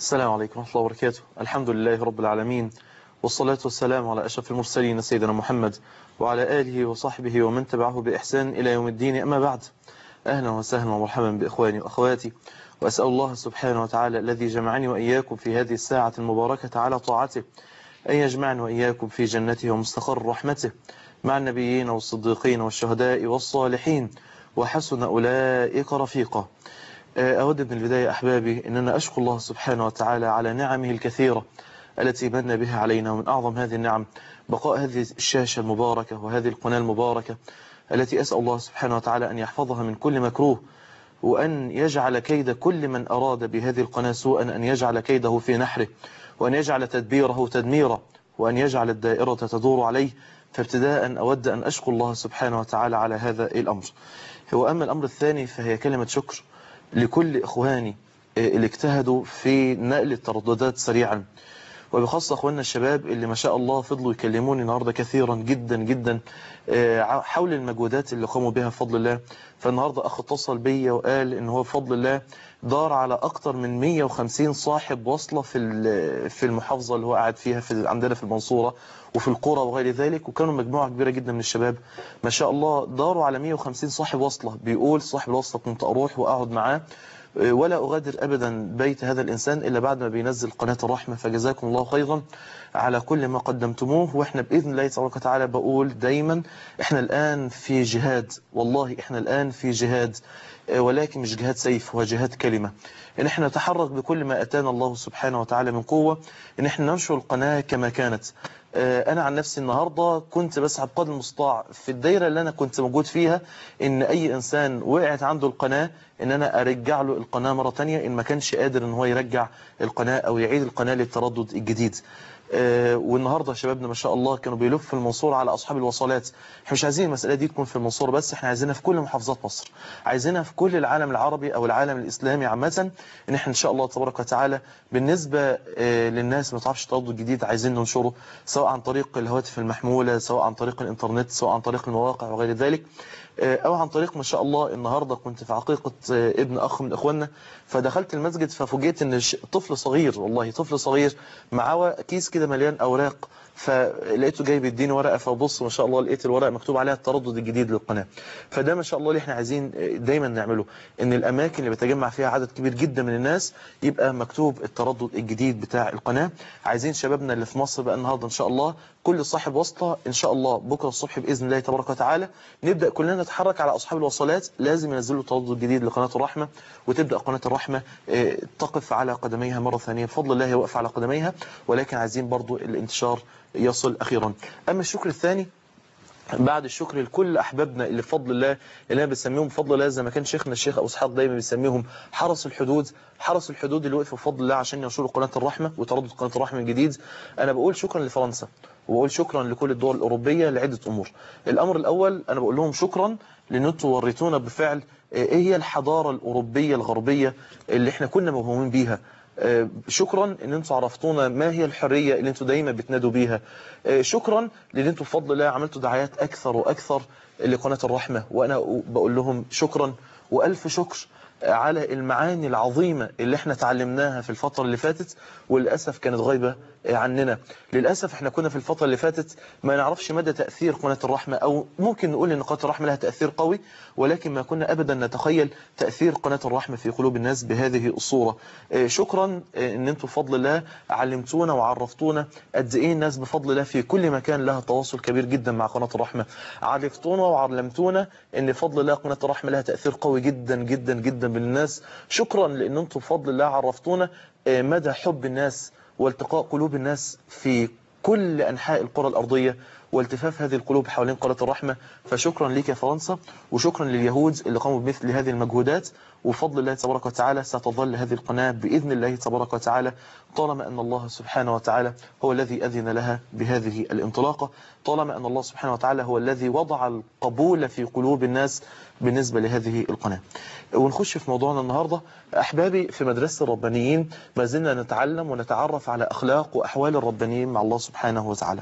السلام عليكم ورحمة الله وبركاته الحمد لله رب العالمين والصلاة والسلام على أشرف المرسلين سيدنا محمد وعلى آله وصحبه ومن تبعه بإحسان إلى يوم الدين أما بعد أهلا وسهلا ومرحبا بإخواني وأخواتي وأسأل الله سبحانه وتعالى الذي جمعني وإياكم في هذه الساعة المباركة على طاعته أن يجمعني وإياكم في جنته ومستقر رحمته مع النبيين والصديقين والشهداء والصالحين وحسن أولئك رفيقا أود من البداية أحبابي أن أنا أشكر الله سبحانه وتعالى على نعمه الكثيرة التي من بها علينا ومن أعظم هذه النعم بقاء هذه الشاشة المباركة وهذه القناة المباركة التي أسأل الله سبحانه وتعالى أن يحفظها من كل مكروه وأن يجعل كيد كل من أراد بهذه القناة سوءا أن يجعل كيده في نحره وأن يجعل تدبيره تدميرا وأن يجعل الدائرة تدور عليه فابتداء أود أن أشكر الله سبحانه وتعالى على هذا الأمر هو أما الأمر الثاني فهي كلمة شكر لكل إخواني اللي اجتهدوا في نقل الترددات سريعا وبخاصة أخواننا الشباب اللي ما شاء الله فضلوا يكلموني النهاردة كثيرا جدا جدا حول المجهودات اللي قاموا بها بفضل الله فالنهاردة أخ اتصل بيا وقال إن هو بفضل الله دار على أكتر من 150 صاحب وصلة في في المحافظة اللي هو قاعد فيها في عندنا في المنصورة وفي القرى وغير ذلك وكانوا مجموعة كبيرة جدا من الشباب ما شاء الله داروا على 150 صاحب وصلة بيقول صاحب الوصلة كنت أروح وأقعد معاه ولا أغادر أبدا بيت هذا الإنسان إلا بعد ما بينزل قناة الرحمة فجزاكم الله خيرا على كل ما قدمتموه وإحنا بإذن الله تبارك وتعالى بقول دايما إحنا الآن في جهاد والله إحنا الآن في جهاد ولكن مش جهاد سيف هو جهاد كلمة إن إحنا نتحرك بكل ما أتانا الله سبحانه وتعالى من قوة إن إحنا ننشر القناة كما كانت أنا عن نفسي النهاردة كنت بسعى بقدر المستطاع في الدايرة اللي أنا كنت موجود فيها إن أي إنسان وقعت عنده القناة إن أنا أرجع له القناة مرة تانية إن ما كانش قادر إن هو يرجع القناة أو يعيد القناة للتردد الجديد آه والنهاردة شبابنا ما شاء الله كانوا بيلف في المنصورة على أصحاب الوصلات احنا مش عايزين المسألة دي تكون في المنصورة بس احنا عايزينها في كل محافظات مصر عايزينها في كل العالم العربي أو العالم الإسلامي عامة إن احنا إن شاء الله تبارك وتعالى بالنسبة آه للناس ما تعرفش تردد جديد عايزين ننشره سواء عن طريق الهواتف المحمولة سواء عن طريق الإنترنت سواء عن طريق المواقع وغير ذلك او عن طريق ما شاء الله النهاردة كنت في عقيقة ابن اخ من اخواننا فدخلت المسجد ففوجئت ان طفل صغير والله طفل صغير معاه كيس كده مليان اوراق فلقيته جاي بيديني ورقه فبص ما شاء الله لقيت الورقه مكتوب عليها التردد الجديد للقناه فده ما شاء الله اللي احنا عايزين دايما نعمله ان الاماكن اللي بيتجمع فيها عدد كبير جدا من الناس يبقى مكتوب التردد الجديد بتاع القناه عايزين شبابنا اللي في مصر بقى النهارده ان شاء الله كل صاحب وصله ان شاء الله بكره الصبح باذن الله تبارك وتعالى نبدا كلنا نتحرك على اصحاب الوصلات لازم ينزلوا تردد جديد لقناه الرحمه وتبدا قناه الرحمه تقف على قدميها مره ثانيه بفضل الله هي واقفه على قدميها ولكن عايزين برضو الانتشار يصل أخيرا أما الشكر الثاني بعد الشكر لكل أحبابنا اللي بفضل الله اللي أنا بسميهم بفضل الله زي ما كان شيخنا الشيخ أبو اسحاق دايما بيسميهم حرس الحدود حرس الحدود اللي وقفوا بفضل الله عشان ينشروا قناة الرحمة وتردد قناة الرحمة الجديد أنا بقول شكرا لفرنسا وبقول شكرا لكل الدول الأوروبية لعدة أمور الأمر الأول أنا بقول لهم شكرا لأن انتم وريتونا بفعل إيه هي الحضارة الأوروبية الغربية اللي احنا كنا موهومين بيها شكرا ان انتوا عرفتونا ما هي الحرية اللي انتوا دايما بتنادوا بيها شكرا لان انتوا بفضل الله عملتوا دعايات اكثر واكثر لقناة الرحمة وانا بقول لهم شكرا والف شكر على المعاني العظيمة اللي احنا تعلمناها في الفترة اللي فاتت وللأسف كانت غايبة عننا للأسف احنا كنا في الفترة اللي فاتت ما نعرفش مدى تأثير قناة الرحمة أو ممكن نقول ان قناة الرحمة لها تأثير قوي ولكن ما كنا أبدا نتخيل تأثير قناة الرحمة في قلوب الناس بهذه الصورة شكرا ان انتم بفضل الله علمتونا وعرفتونا قد ايه الناس بفضل الله في كل مكان لها تواصل كبير جدا مع قناة الرحمة عرفتونا وعلمتونا ان بفضل الله قناة الرحمة لها تأثير قوي جدا جدا جدا بالناس شكرا لان انتم بفضل الله عرفتونا مدى حب الناس والتقاء قلوب الناس في كل أنحاء القرى الأرضية والتفاف هذه القلوب حوالين قناة الرحمة فشكرا لك يا فرنسا وشكرا لليهود اللي قاموا بمثل هذه المجهودات وفضل الله تبارك وتعالى ستظل هذه القناة بإذن الله تبارك وتعالى طالما أن الله سبحانه وتعالى هو الذي أذن لها بهذه الانطلاقة طالما أن الله سبحانه وتعالى هو الذي وضع القبول في قلوب الناس بالنسبة لهذه القناة ونخش في موضوعنا النهاردة أحبابي في مدرسة الربانيين ما زلنا نتعلم ونتعرف على أخلاق وأحوال الربانيين مع الله سبحانه وتعالى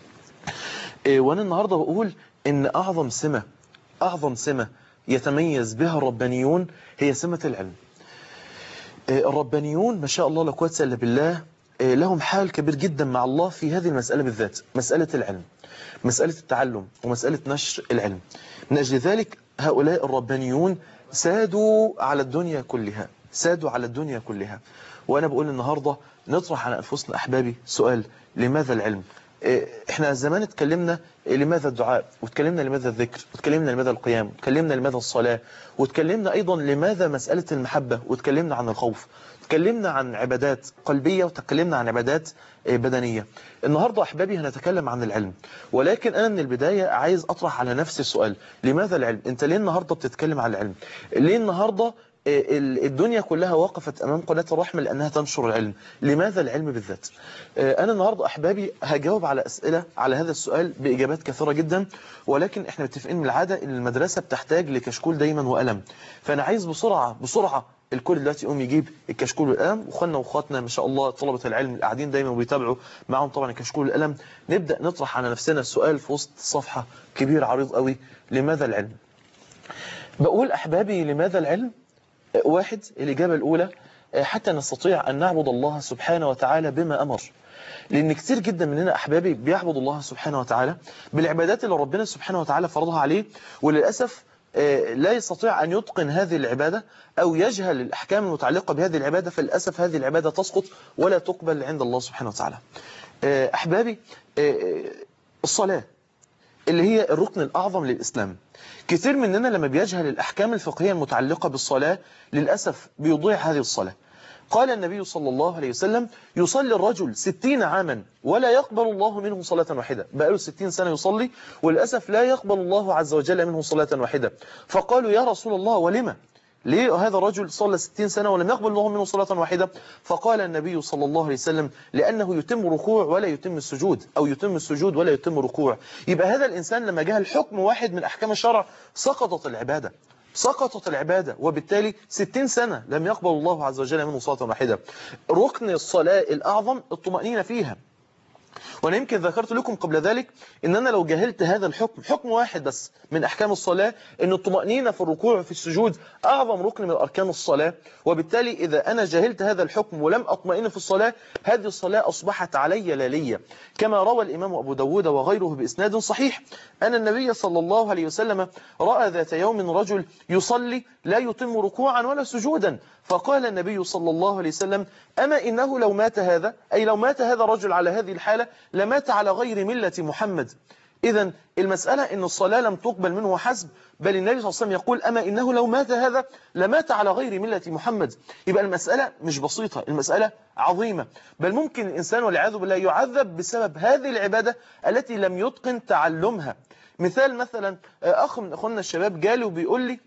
وأنا النهاردة بقول إن أعظم سمة أعظم سمة يتميز بها الربانيون هي سمة العلم الربانيون ما شاء الله لا قوه الا بالله لهم حال كبير جدا مع الله في هذه المسألة بالذات مسألة العلم مسألة التعلم ومسألة نشر العلم من أجل ذلك هؤلاء الربانيون سادوا على الدنيا كلها سادوا على الدنيا كلها وأنا بقول النهاردة نطرح على أنفسنا أحبابي سؤال لماذا العلم احنا زمان اتكلمنا لماذا الدعاء واتكلمنا لماذا الذكر واتكلمنا لماذا القيام واتكلمنا لماذا الصلاة واتكلمنا أيضا لماذا مسألة المحبة واتكلمنا عن الخوف اتكلمنا عن عبادات قلبية وتكلمنا عن عبادات بدنية النهاردة أحبابي هنتكلم عن العلم ولكن أنا من البداية عايز أطرح على نفسي السؤال لماذا العلم أنت ليه النهاردة بتتكلم عن العلم ليه النهاردة الدنيا كلها وقفت أمام قناة الرحمة لأنها تنشر العلم لماذا العلم بالذات أنا النهاردة أحبابي هجاوب على أسئلة على هذا السؤال بإجابات كثيرة جدا ولكن احنا متفقين من العادة أن المدرسة بتحتاج لكشكول دايما وقلم فأنا عايز بسرعة بسرعة الكل دلوقتي يقوم يجيب الكشكول والقلم واخواننا واخواتنا ما شاء الله طلبة العلم القاعدين دايما وبيتابعوا معهم طبعا الكشكول والقلم نبدأ نطرح على نفسنا السؤال في وسط صفحة كبير عريض قوي لماذا العلم بقول أحبابي لماذا العلم واحد الإجابة الأولى حتى نستطيع أن نعبد الله سبحانه وتعالى بما أمر لأن كتير جدا مننا أحبابي بيعبد الله سبحانه وتعالى بالعبادات اللي ربنا سبحانه وتعالى فرضها عليه وللأسف لا يستطيع أن يتقن هذه العبادة أو يجهل الأحكام المتعلقة بهذه العبادة فللأسف هذه العبادة تسقط ولا تقبل عند الله سبحانه وتعالى أحبابي الصلاة اللي هي الركن الأعظم للإسلام كثير مننا لما بيجهل الأحكام الفقهية المتعلقة بالصلاة للأسف بيضيع هذه الصلاة قال النبي صلى الله عليه وسلم يصلي الرجل ستين عاما ولا يقبل الله منه صلاة واحدة بقاله ستين سنة يصلي وللأسف لا يقبل الله عز وجل منه صلاة واحدة فقالوا يا رسول الله ولما ليه هذا الرجل صلى 60 سنة ولم يقبل الله منه صلاة واحدة فقال النبي صلى الله عليه وسلم لأنه يتم ركوع ولا يتم السجود أو يتم السجود ولا يتم ركوع يبقى هذا الإنسان لما جهل حكم واحد من أحكام الشرع سقطت العبادة سقطت العبادة وبالتالي 60 سنة لم يقبل الله عز وجل منه صلاة واحدة ركن الصلاة الأعظم الطمأنينة فيها وأنا يمكن ذكرت لكم قبل ذلك إن أنا لو جهلت هذا الحكم حكم واحد بس من أحكام الصلاة إن الطمأنينة في الركوع وفي السجود أعظم ركن من أركان الصلاة وبالتالي إذا أنا جهلت هذا الحكم ولم أطمئن في الصلاة هذه الصلاة أصبحت علي لا لي كما روى الإمام أبو داود وغيره بإسناد صحيح أن النبي صلى الله عليه وسلم رأى ذات يوم رجل يصلي لا يتم ركوعا ولا سجودا فقال النبي صلى الله عليه وسلم أما إنه لو مات هذا أي لو مات هذا الرجل على هذه الحالة لمات على غير ملة محمد إذا المسألة إن الصلاة لم تقبل منه حسب بل النبي صلى الله عليه وسلم يقول أما إنه لو مات هذا لمات على غير ملة محمد يبقى المسألة مش بسيطة المسألة عظيمة بل ممكن الإنسان والعياذ بالله يعذب بسبب هذه العبادة التي لم يتقن تعلمها مثال مثلا أخ من أخواننا الشباب جالي وبيقول لي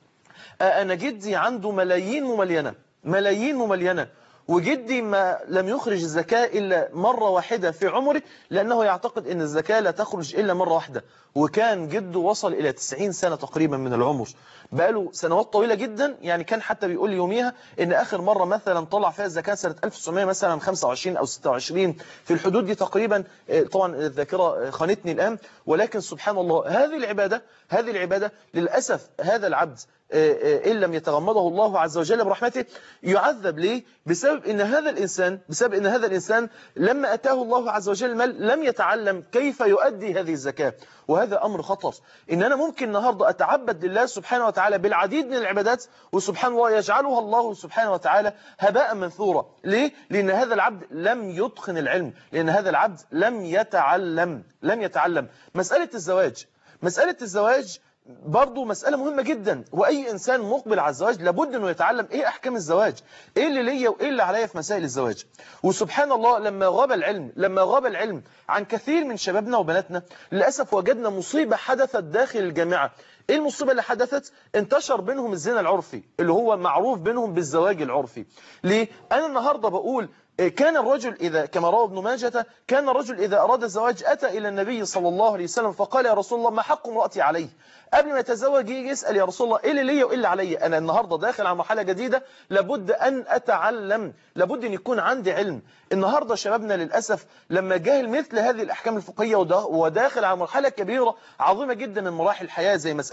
أنا جدي عنده ملايين مملينة ملايين مملينة وجدي ما لم يخرج الزكاة إلا مرة واحدة في عمره لأنه يعتقد أن الزكاة لا تخرج إلا مرة واحدة وكان جده وصل إلى 90 سنة تقريبا من العمر بقاله سنوات طويلة جدا يعني كان حتى بيقول لي يوميها أن آخر مرة مثلا طلع فيها الزكاة سنة 1900 مثلا 25 أو 26 في الحدود دي تقريبا طبعا الذاكرة خانتني الآن ولكن سبحان الله هذه العبادة هذه العبادة للأسف هذا العبد إن لم يتغمضه الله عز وجل برحمته يعذب ليه؟ بسبب إن هذا الإنسان بسبب إن هذا الإنسان لما أتاه الله عز وجل المال لم يتعلم كيف يؤدي هذه الزكاة وهذا أمر خطر إن أنا ممكن النهاردة أتعبد لله سبحانه وتعالى بالعديد من العبادات وسبحان الله يجعلها الله سبحانه وتعالى هباء منثورا ليه؟ لأن هذا العبد لم يتقن العلم لأن هذا العبد لم يتعلم لم يتعلم مسألة الزواج مسألة الزواج برضو مسألة مهمة جدا وأي إنسان مقبل على الزواج لابد أنه يتعلم إيه أحكام الزواج إيه اللي ليا وإيه اللي عليا في مسائل الزواج وسبحان الله لما غاب العلم لما غاب العلم عن كثير من شبابنا وبناتنا للأسف وجدنا مصيبة حدثت داخل الجامعة ايه المصيبة اللي حدثت انتشر بينهم الزنا العرفي اللي هو معروف بينهم بالزواج العرفي ليه انا النهاردة بقول كان الرجل إذا كما روى ابن ماجة كان الرجل إذا أراد الزواج أتى إلى النبي صلى الله عليه وسلم فقال يا رسول الله ما حق امرأتي عليه قبل ما يتزوج يجي يسأل يا رسول الله إيه اللي ليا وإيه اللي عليا أنا النهاردة داخل على مرحلة جديدة لابد أن أتعلم لابد أن يكون عندي علم النهاردة شبابنا للأسف لما جاهل مثل هذه الأحكام الفقهية وداخل على مرحلة كبيرة عظيمة جدا من مراحل الحياة زي مسألة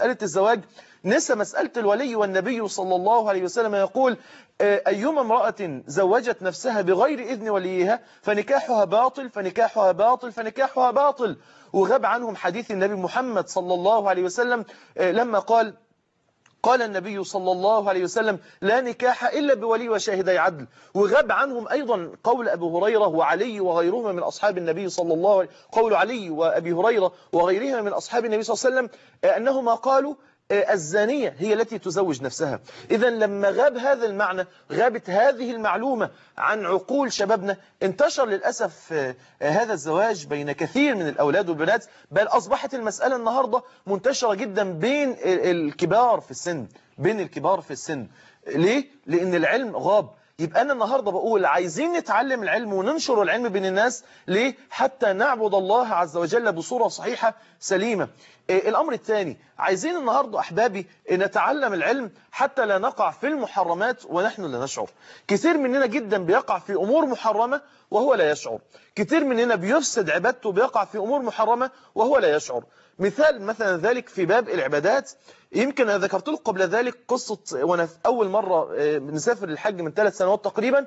مسألة الزواج نسى مسألة الولي والنبي صلى الله عليه وسلم يقول أيما امرأة زوجت نفسها بغير إذن وليها فنكاحها باطل فنكاحها باطل فنكاحها باطل وغاب عنهم حديث النبي محمد صلى الله عليه وسلم لما قال قال النبي صلى الله عليه وسلم لا نكاح إلا بولي وشاهدي عدل وغاب عنهم أيضا قول أبي هريرة وعلي وغيرهما من أصحاب النبي صلى الله عليه قول علي وأبي هريرة وغيرهما من أصحاب النبي صلى الله عليه وسلم أنهما قالوا الزانية هي التي تزوج نفسها إذا لما غاب هذا المعنى غابت هذه المعلومة عن عقول شبابنا انتشر للأسف هذا الزواج بين كثير من الأولاد والبنات بل أصبحت المسألة النهاردة منتشرة جدا بين الكبار في السن بين الكبار في السن ليه؟ لأن العلم غاب يبقى أنا النهاردة بقول عايزين نتعلم العلم وننشر العلم بين الناس ليه؟ حتى نعبد الله عز وجل بصورة صحيحة سليمة الأمر الثاني عايزين النهاردة أحبابي نتعلم العلم حتى لا نقع في المحرمات ونحن لا نشعر كثير مننا جدا بيقع في أمور محرمة وهو لا يشعر كثير مننا بيفسد عبادته بيقع في أمور محرمة وهو لا يشعر مثال مثلا ذلك في باب العبادات يمكن أنا ذكرت لكم قبل ذلك قصة وأنا في أول مرة نسافر الحج من ثلاث سنوات تقريبا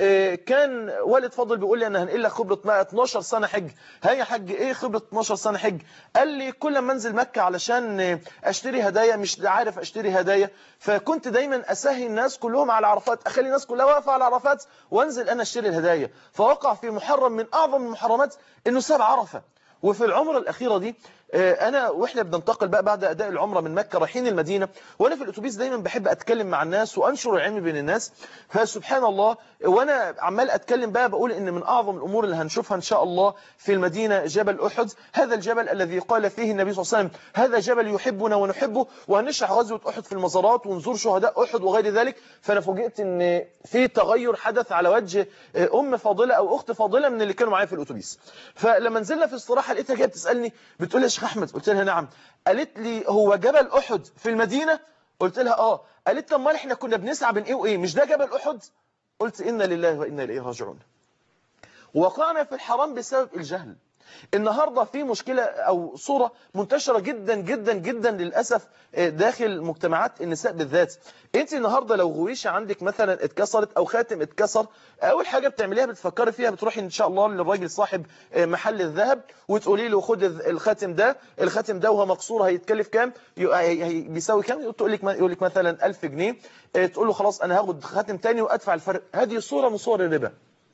كان والد فضل بيقول لي أنا هنقل لك خبرة 12 سنة حج هيا حج إيه خبرة 12 سنة حج قال لي كل ما انزل مكة علشان أشتري هدايا مش عارف أشتري هدايا فكنت دايما أسهي الناس كلهم على عرفات أخلي الناس كلها واقفة على عرفات وانزل أنا أشتري الهدايا فوقع في محرم من أعظم المحرمات إنه ساب عرفة وفي العمرة الأخيرة دي أنا وإحنا بننتقل بقى بعد أداء العمرة من مكة رايحين المدينة وأنا في الأتوبيس دايما بحب أتكلم مع الناس وأنشر العلم بين الناس فسبحان الله وأنا عمال أتكلم بقى بقول إن من أعظم الأمور اللي هنشوفها إن شاء الله في المدينة جبل أحد هذا الجبل الذي قال فيه النبي صلى الله عليه وسلم هذا جبل يحبنا ونحبه وهنشرح غزوة أحد في المزارات ونزور شهداء أحد وغير ذلك فأنا فوجئت إن في تغير حدث على وجه أم فاضلة أو أخت فاضلة من اللي كانوا معايا في الأتوبيس فلما نزلنا في استراحة لقيتها جايه بتسألني بتقول لي يا شيخ أحمد قلت لها نعم قالت لي هو جبل أحد في المدينة قلت لها آه قالت لي امال احنا كنا بنسعى بين إيه وإيه مش ده جبل أحد قلت إنا لله وإنا إليه راجعون وقعنا في الحرام بسبب الجهل النهاردة في مشكلة أو صورة منتشرة جدا جدا جدا للأسف داخل مجتمعات النساء بالذات انت النهاردة لو غويشة عندك مثلا اتكسرت أو خاتم اتكسر أول حاجة بتعمليها بتفكري فيها بتروحي إن شاء الله للراجل صاحب محل الذهب وتقولي له خد الخاتم ده الخاتم ده وهو مكسور هيتكلف كام بيساوي كام تقول لك يقول لك مثلا 1000 جنيه تقول له خلاص أنا هاخد خاتم تاني وأدفع الفرق هذه صورة من صور الربا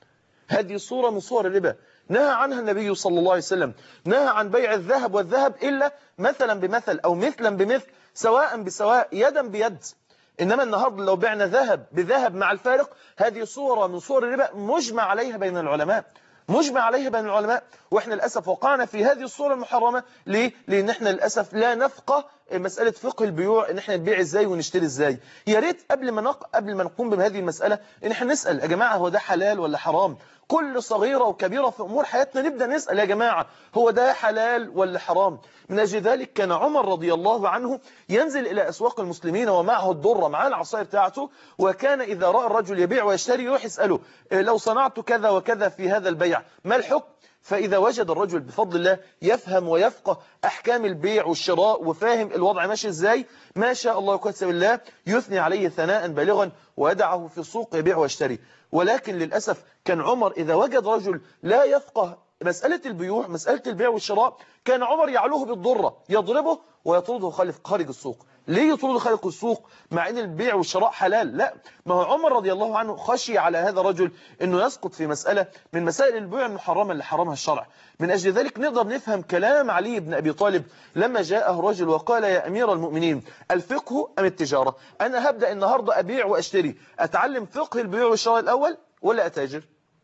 هذه صورة من صور الربا نهى عنها النبي صلى الله عليه وسلم نهى عن بيع الذهب والذهب إلا مثلا بمثل أو مثلا بمثل سواء بسواء يدا بيد إنما النهاردة لو بعنا ذهب بذهب مع الفارق هذه صورة من صور الربا مجمع عليها بين العلماء مجمع عليها بين العلماء واحنا للأسف وقعنا في هذه الصورة المحرمة ليه؟ لأن احنا للأسف لا نفقه مسألة فقه البيوع ان احنا نبيع ازاي ونشتري ازاي يا ريت قبل ما نق... قبل ما نقوم بهذه المسألة ان احنا نسأل يا جماعة هو ده حلال ولا حرام كل صغيرة وكبيرة في أمور حياتنا نبدأ نسأل يا جماعة هو ده حلال ولا حرام من أجل ذلك كان عمر رضي الله عنه ينزل إلى أسواق المسلمين ومعه الدرة معاه العصاية بتاعته وكان إذا رأى الرجل يبيع ويشتري يروح يسأله لو صنعت كذا وكذا في هذا البيع ما الحكم فإذا وجد الرجل بفضل الله يفهم ويفقه أحكام البيع والشراء وفاهم الوضع ماشي إزاي ما شاء الله وكتب الله يثني عليه ثناء بالغا ويدعه في السوق يبيع ويشتري ولكن للأسف كان عمر إذا وجد رجل لا يفقه مسألة البيوع مسألة البيع والشراء كان عمر يعلوه بالضرة يضربه ويطرده خارج السوق ليه يطرده خارج السوق مع ان البيع والشراء حلال لا ما هو عمر رضي الله عنه خشي على هذا الرجل انه يسقط في مسألة من مسائل البيع المحرمة اللي حرمها الشرع من اجل ذلك نقدر نفهم كلام علي بن ابي طالب لما جاءه رجل وقال يا امير المؤمنين الفقه ام التجارة انا هبدأ النهاردة ابيع واشتري اتعلم فقه البيع والشراء الاول ولا اتاجر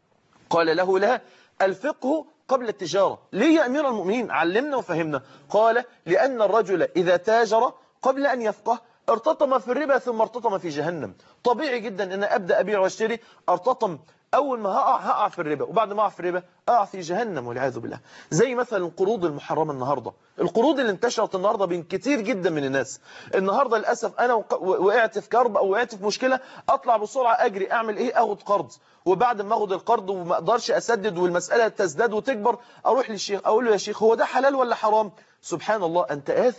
قال له لا الفقه قبل التجارة ليه يا أمير المؤمنين علمنا وفهمنا قال لأن الرجل إذا تاجر قبل أن يفقه ارتطم في الربا ثم ارتطم في جهنم طبيعي جدا أن أبدأ أبيع واشتري ارتطم أول ما هقع هقع في الربا وبعد ما أقع في الربا أقع في جهنم والعياذ بالله زي مثلا القروض المحرمة النهاردة القروض اللي انتشرت النهاردة بين كتير جدا من الناس النهاردة للأسف أنا وقعت في كرب أو وقعت في مشكلة أطلع بسرعة أجري أعمل إيه أخد قرض وبعد ما أخد القرض وما أقدرش أسدد والمسألة تزداد وتكبر أروح للشيخ أقول له يا شيخ هو ده حلال ولا حرام سبحان الله أنت آثم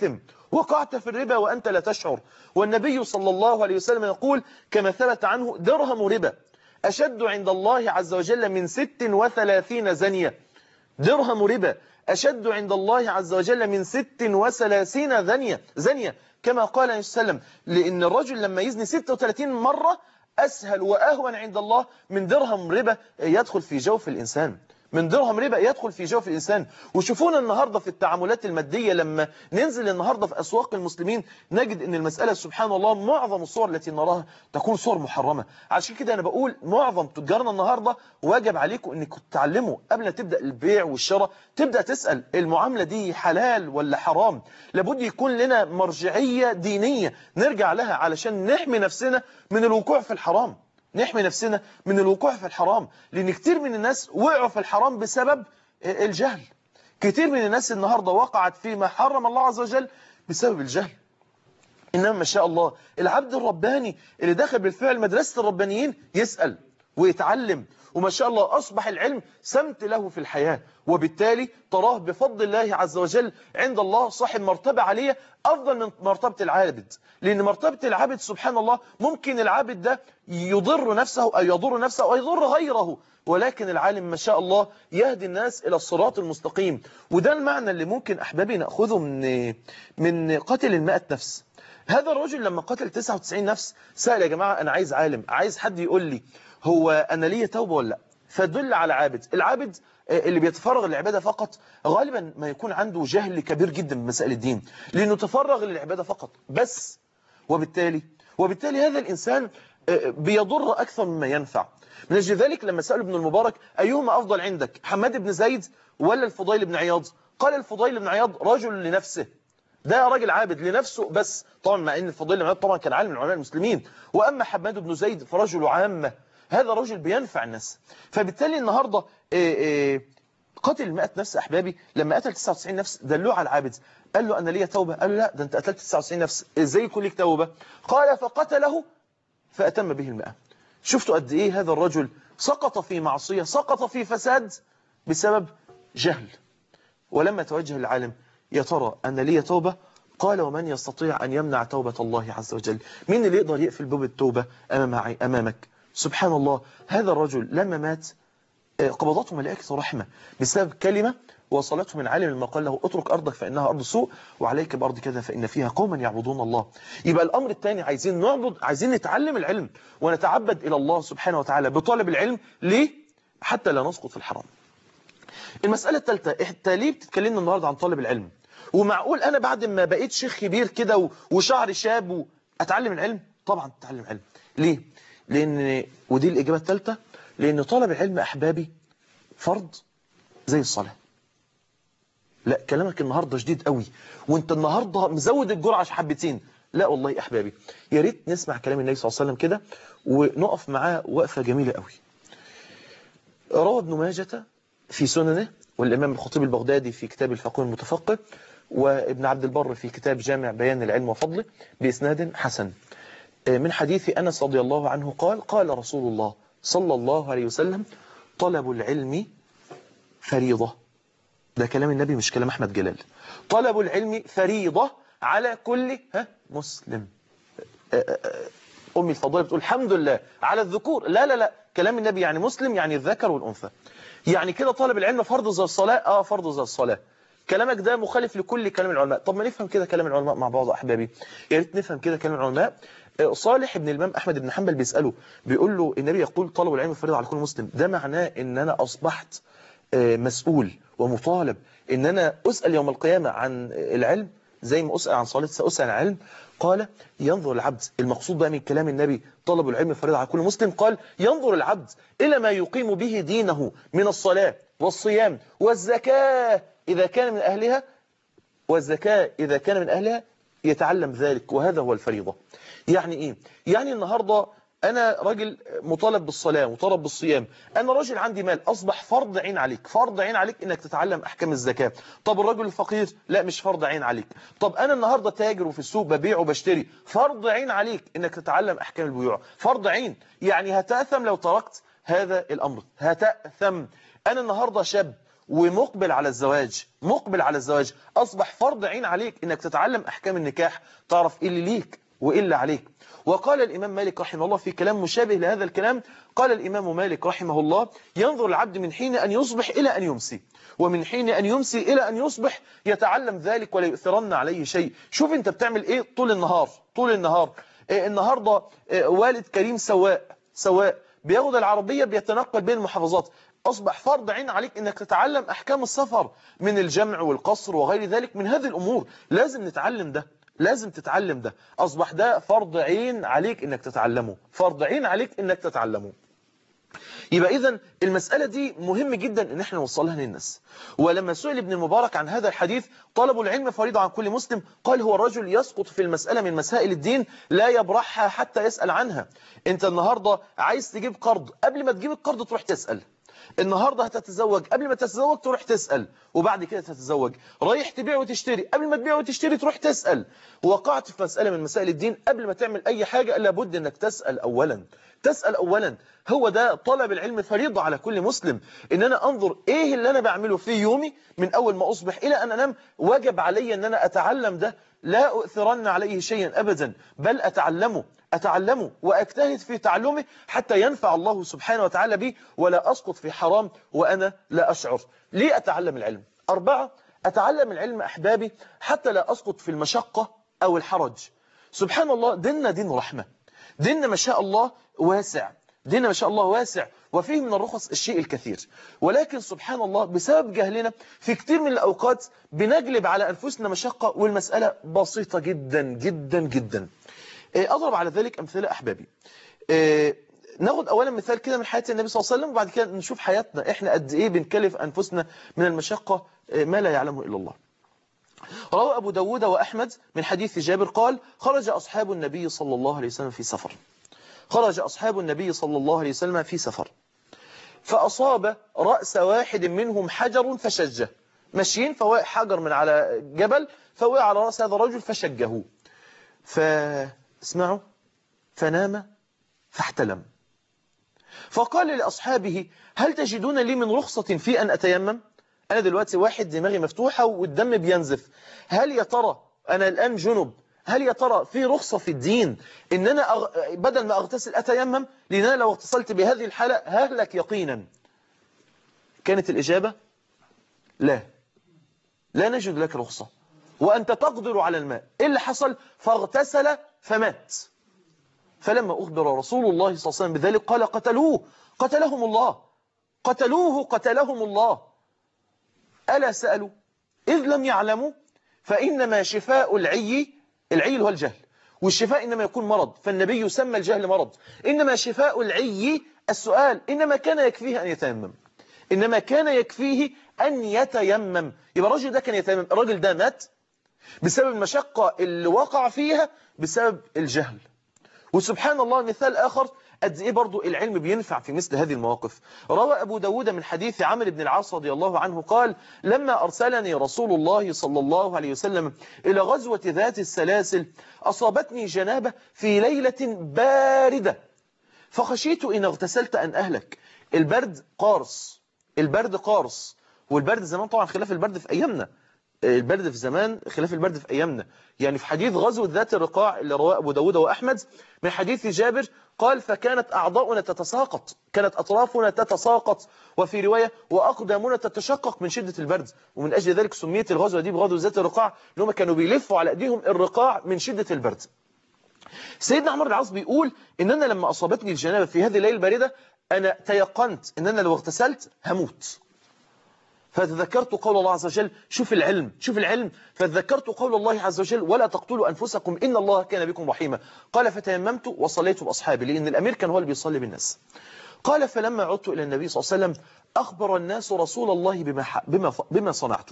وقعت في الربا وأنت لا تشعر والنبي صلى الله عليه وسلم يقول كما ثبت عنه درهم ربا أشد عند الله عز وجل من ست وثلاثين زنية درهم ربا أشد عند الله عز وجل من ست وثلاثين زنية زنية كما قال عليه وسلم لأن الرجل لما يزني 36 مرة أسهل وأهون عند الله من درهم ربا يدخل في جوف الإنسان من درهم ربا يدخل في جوف الإنسان وشوفونا النهاردة في التعاملات المادية لما ننزل النهاردة في أسواق المسلمين نجد أن المسألة سبحان الله معظم الصور التي نراها تكون صور محرمة عشان كده أنا بقول معظم تجارنا النهاردة واجب عليكم أنكم تتعلموا قبل ما تبدأ البيع والشراء تبدأ تسأل المعاملة دي حلال ولا حرام لابد يكون لنا مرجعية دينية نرجع لها علشان نحمي نفسنا من الوقوع في الحرام نحمي نفسنا من الوقوع في الحرام لأن كتير من الناس وقعوا في الحرام بسبب الجهل كتير من الناس النهاردة وقعت فيما حرم الله عز وجل بسبب الجهل إنما ما شاء الله العبد الرباني اللي داخل بالفعل مدرسة الربانيين يسأل ويتعلم وما شاء الله أصبح العلم سمت له في الحياة وبالتالي تراه بفضل الله عز وجل عند الله صاحب مرتبة عالية أفضل من مرتبة العابد لأن مرتبة العابد سبحان الله ممكن العابد ده يضر نفسه أو يضر نفسه أو يضر غيره ولكن العالم ما شاء الله يهدي الناس إلى الصراط المستقيم وده المعنى اللي ممكن أحبابي نأخذه من من قتل المائة نفس هذا الرجل لما قتل 99 نفس سأل يا جماعة أنا عايز عالم عايز حد يقول لي هو أنا ليه توبة ولا لا فدل على عابد العابد اللي بيتفرغ للعبادة فقط غالبا ما يكون عنده جهل كبير جدا بمسائل الدين لأنه تفرغ للعبادة فقط بس وبالتالي وبالتالي هذا الإنسان بيضر أكثر مما ينفع من أجل ذلك لما سأل ابن المبارك أيهما أفضل عندك حماد بن زيد ولا الفضيل بن عياض قال الفضيل بن عياض رجل لنفسه ده راجل عابد لنفسه بس طبعا مع ان الفضيل بن عياض طبعا كان عالم من علماء المسلمين وأما حماد بن زيد فرجل عامة هذا رجل بينفع الناس فبالتالي النهاردة قتل المئة نفس أحبابي لما قتل 99 نفس دلوه على العابد قال له أنا ليا توبة قال له لا ده أنت قتلت 99 نفس إزاي يكون لك توبة قال فقتله فأتم به المئة شفتوا قد إيه هذا الرجل سقط في معصية سقط في فساد بسبب جهل ولما توجه العالم يا ترى أنا ليا توبة قال ومن يستطيع أن يمنع توبة الله عز وجل مين اللي يقدر يقفل باب التوبة أمام أمامك سبحان الله هذا الرجل لما مات قبضته ملائكة رحمة بسبب كلمة وصلته من عالم لما قال له اترك أرضك فإنها أرض سوء وعليك بأرض كذا فإن فيها قوما يعبدون الله يبقى الأمر الثاني عايزين نعبد عايزين نتعلم العلم ونتعبد إلى الله سبحانه وتعالى بطلب العلم ليه؟ حتى لا نسقط في الحرام المسألة الثالثة انت ليه بتتكلمنا النهاردة عن طالب العلم ومعقول أنا بعد ما بقيت شيخ كبير كده وشعري شاب أتعلم العلم طبعا تتعلم علم ليه؟ لأن ودي الإجابة الثالثة لأن طلب العلم أحبابي فرض زي الصلاة لا كلامك النهاردة شديد قوي وانت النهاردة مزود الجرعة حبتين لا والله أحبابي يا ريت نسمع كلام النبي صلى الله عليه وسلم كده ونقف معاه وقفة جميلة قوي روى ابن ماجة في سننه والإمام الخطيب البغدادي في كتاب الفقه المتفقه وابن عبد البر في كتاب جامع بيان العلم وفضله بإسناد حسن من حديث أنس رضي الله عنه قال قال رسول الله صلى الله عليه وسلم طلب العلم فريضة ده كلام النبي مش كلام أحمد جلال طلب العلم فريضة على كل ها مسلم أمي الفضيلة بتقول الحمد لله على الذكور لا لا لا كلام النبي يعني مسلم يعني الذكر والأنثى يعني كده طالب العلم فرض زي الصلاة آه فرض زي الصلاة كلامك ده مخالف لكل كلام العلماء طب ما نفهم كده كلام العلماء مع بعض أحبابي يا ريت نفهم كده كلام العلماء صالح ابن الإمام أحمد بن حنبل بيسأله بيقول له النبي يقول طلب العلم فريضة على كل مسلم ده معناه ان أنا أصبحت مسؤول ومطالب ان أنا أسأل يوم القيامة عن العلم زي ما أسأل عن صلاة سأسأل عن علم قال ينظر العبد المقصود بقى من كلام النبي طلب العلم فريضة على كل مسلم قال ينظر العبد إلى ما يقيم به دينه من الصلاة والصيام والزكاة إذا كان من أهلها والزكاة إذا كان من أهلها يتعلم ذلك وهذا هو الفريضة يعني إيه؟ يعني النهاردة أنا راجل مطالب بالصلاة مطالب بالصيام أنا راجل عندي مال أصبح فرض عين عليك فرض عين عليك إنك تتعلم أحكام الزكاة طب الرجل الفقير لا مش فرض عين عليك طب أنا النهاردة تاجر وفي السوق ببيع وبشتري فرض عين عليك إنك تتعلم أحكام البيوع فرض عين يعني هتأثم لو تركت هذا الأمر هتأثم أنا النهاردة شاب ومقبل على الزواج مقبل على الزواج أصبح فرض عين عليك إنك تتعلم أحكام النكاح تعرف إيه اللي ليك وإيه اللي عليك وقال الإمام مالك رحمه الله في كلام مشابه لهذا الكلام قال الإمام مالك رحمه الله ينظر العبد من حين أن يصبح إلى أن يمسي ومن حين أن يمسي إلى أن يصبح يتعلم ذلك ولا يؤثرن عليه شيء شوف أنت بتعمل إيه طول النهار طول النهار إيه النهاردة إيه والد كريم سواء سواء بياخد العربية بيتنقل بين المحافظات أصبح فرض عين عليك أنك تتعلم أحكام السفر من الجمع والقصر وغير ذلك من هذه الأمور لازم نتعلم ده لازم تتعلم ده أصبح ده فرض عين عليك أنك تتعلمه فرض عين عليك أنك تتعلمه يبقى إذا المسألة دي مهم جدا ان احنا نوصلها للناس ولما سئل ابن المبارك عن هذا الحديث طلب العلم فريضة عن كل مسلم قال هو الرجل يسقط في المسألة من مسائل الدين لا يبرحها حتى يسأل عنها انت النهاردة عايز تجيب قرض قبل ما تجيب القرض تروح تسأل النهاردة هتتزوج قبل ما تتزوج تروح تسأل وبعد كده تتزوج رايح تبيع وتشتري قبل ما تبيع وتشتري تروح تسأل وقعت في مسألة من مسائل الدين قبل ما تعمل أي حاجة لابد أنك تسأل أولا تسأل أولا هو ده طلب العلم فريضة على كل مسلم إن أنا أنظر إيه اللي أنا بعمله في يومي من أول ما أصبح إلى أن أنام واجب علي أن أنا أتعلم ده لا أؤثرن عليه شيئا أبدا بل أتعلمه أتعلمه وأجتهد في تعلمه حتى ينفع الله سبحانه وتعالى بي ولا أسقط في حرام وأنا لا أشعر ليه أتعلم العلم؟ أربعة أتعلم العلم أحبابي حتى لا أسقط في المشقة أو الحرج سبحان الله ديننا دين رحمة ديننا ما شاء الله واسع ديننا ما شاء الله واسع وفيه من الرخص الشيء الكثير ولكن سبحان الله بسبب جهلنا في كتير من الأوقات بنجلب على أنفسنا مشقة والمسألة بسيطة جدا جدا جدا أضرب على ذلك أمثلة أحبابي ناخد أولا مثال كده من حياة النبي صلى الله عليه وسلم وبعد كده نشوف حياتنا إحنا قد إيه بنكلف أنفسنا من المشقة ما لا يعلمه إلا الله روى أبو داود وأحمد من حديث جابر قال خرج أصحاب النبي صلى الله عليه وسلم في سفر خرج أصحاب النبي صلى الله عليه وسلم في سفر فأصاب رأس واحد منهم حجر فشجه ماشيين فوقع حجر من على جبل فوقع على رأس هذا الرجل فشجه فاسمعوا فنام فاحتلم فقال لأصحابه هل تجدون لي من رخصة في أن أتيمم أنا دلوقتي واحد دماغي مفتوحة والدم بينزف هل يا ترى أنا الآن جنب هل يا ترى في رخصة في الدين إن أنا أغ... بدل ما أغتسل أتيمم لأن أنا لو اغتسلت بهذه الحالة ههلك يقينا كانت الإجابة لا لا نجد لك رخصة وأنت تقدر على الماء إيه اللي حصل فاغتسل فمات فلما أخبر رسول الله صلى الله عليه وسلم بذلك قال قتلوه قتلهم الله قتلوه قتلهم الله ألا سألوا إذ لم يعلموا فإنما شفاء العي العي هو الجهل والشفاء إنما يكون مرض فالنبي يسمى الجهل مرض إنما شفاء العي السؤال إنما كان يكفيه أن يتيمم إنما كان يكفيه أن يتيمم يبقى الراجل ده كان يتيمم الراجل ده مات بسبب المشقة اللي وقع فيها بسبب الجهل وسبحان الله مثال آخر قد إيه برضو العلم بينفع في مثل هذه المواقف روى أبو داود من حديث عمرو بن العاص رضي الله عنه قال لما أرسلني رسول الله صلى الله عليه وسلم إلى غزوة ذات السلاسل أصابتني جنابة في ليلة باردة فخشيت إن اغتسلت أن أهلك البرد قارص البرد قارص والبرد زمان طبعا خلاف البرد في أيامنا البرد في زمان خلاف البرد في أيامنا يعني في حديث غزوة ذات الرقاع اللي رواه أبو داود وأحمد من حديث جابر قال فكانت أعضاؤنا تتساقط كانت أطرافنا تتساقط وفي رواية وأقدامنا تتشقق من شدة البرد ومن أجل ذلك سميت الغزوة دي بغزوة ذات الرقاع لهم كانوا بيلفوا على أيديهم الرقاع من شدة البرد سيدنا عمر العاص بيقول إن أنا لما أصابتني الجنابة في هذه الليلة الباردة أنا تيقنت إن أنا لو اغتسلت هموت فتذكرت قول الله عز وجل شوف العلم شوف العلم فتذكرت قول الله عز وجل ولا تقتلوا أنفسكم إن الله كان بكم رحيما قال فتيممت وصليت بأصحابي لأن الأمير كان هو اللي بيصلي بالناس قال فلما عدت إلى النبي صلى الله عليه وسلم أخبر الناس رسول الله بما, بما, بما صنعت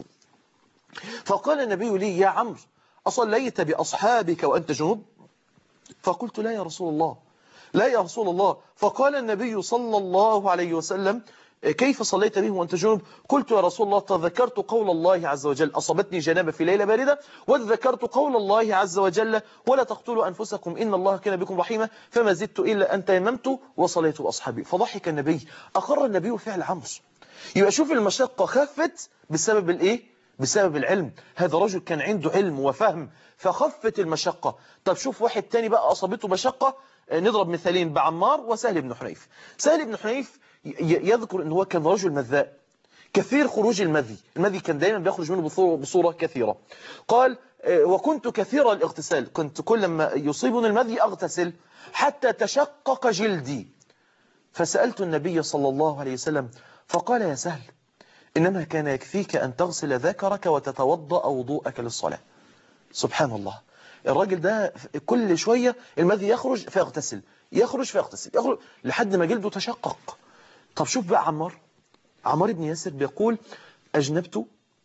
فقال النبي لي يا عمرو أصليت بأصحابك وأنت جنوب فقلت لا يا رسول الله لا يا رسول الله فقال النبي صلى الله عليه وسلم كيف صليت بهم وأنت جنوب قلت يا رسول الله تذكرت قول الله عز وجل أصابتني جنابة في ليلة باردة وذكرت قول الله عز وجل ولا تقتلوا أنفسكم إن الله كان بكم رحيما فما زدت إلا أن تيممت وصليت بأصحابي فضحك النبي أقر النبي فعل عمرو يبقى شوف المشقة خفت بسبب الإيه؟ بسبب العلم هذا رجل كان عنده علم وفهم فخفت المشقة طب شوف واحد تاني بقى أصابته مشقة نضرب مثالين بعمار وسهل بن حنيف سهل بن حنيف يذكر ان هو كان رجل مذاء كثير خروج المذي المذي كان دايما بيخرج منه بصورة, بصورة كثيرة قال وكنت كثير الاغتسال كنت كل ما يصيبني المذي أغتسل حتى تشقق جلدي فسألت النبي صلى الله عليه وسلم فقال يا سهل إنما كان يكفيك أن تغسل ذكرك وتتوضأ وضوءك للصلاة سبحان الله الراجل ده كل شوية المذي يخرج فيغتسل يخرج فيغتسل يخرج لحد ما جلده تشقق طب شوف بقى عمار عمار بن ياسر بيقول أجنبت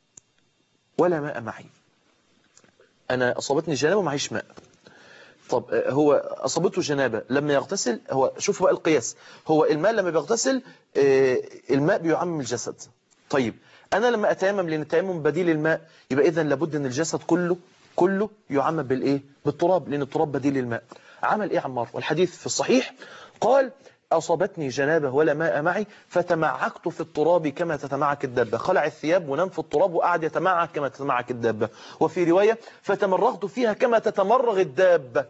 ولا ماء معي أنا أصابتني جنابة ومعيش ماء طب هو أصابته جنابة لما يغتسل هو شوف بقى القياس هو الماء لما بيغتسل الماء بيعمم الجسد طيب أنا لما أتيمم لأن التيمم بديل الماء يبقى إذا لابد أن الجسد كله كله يعمم بالإيه بالتراب لأن التراب بديل الماء عمل إيه عمار والحديث في الصحيح قال أصابتني جنابة ولا ماء معي فتمعكت في التراب كما تتمعك الدابة خلع الثياب ونام في التراب وقعد يتمعك كما تتمعك الدابة وفي رواية فتمرغت فيها كما تتمرغ الدابة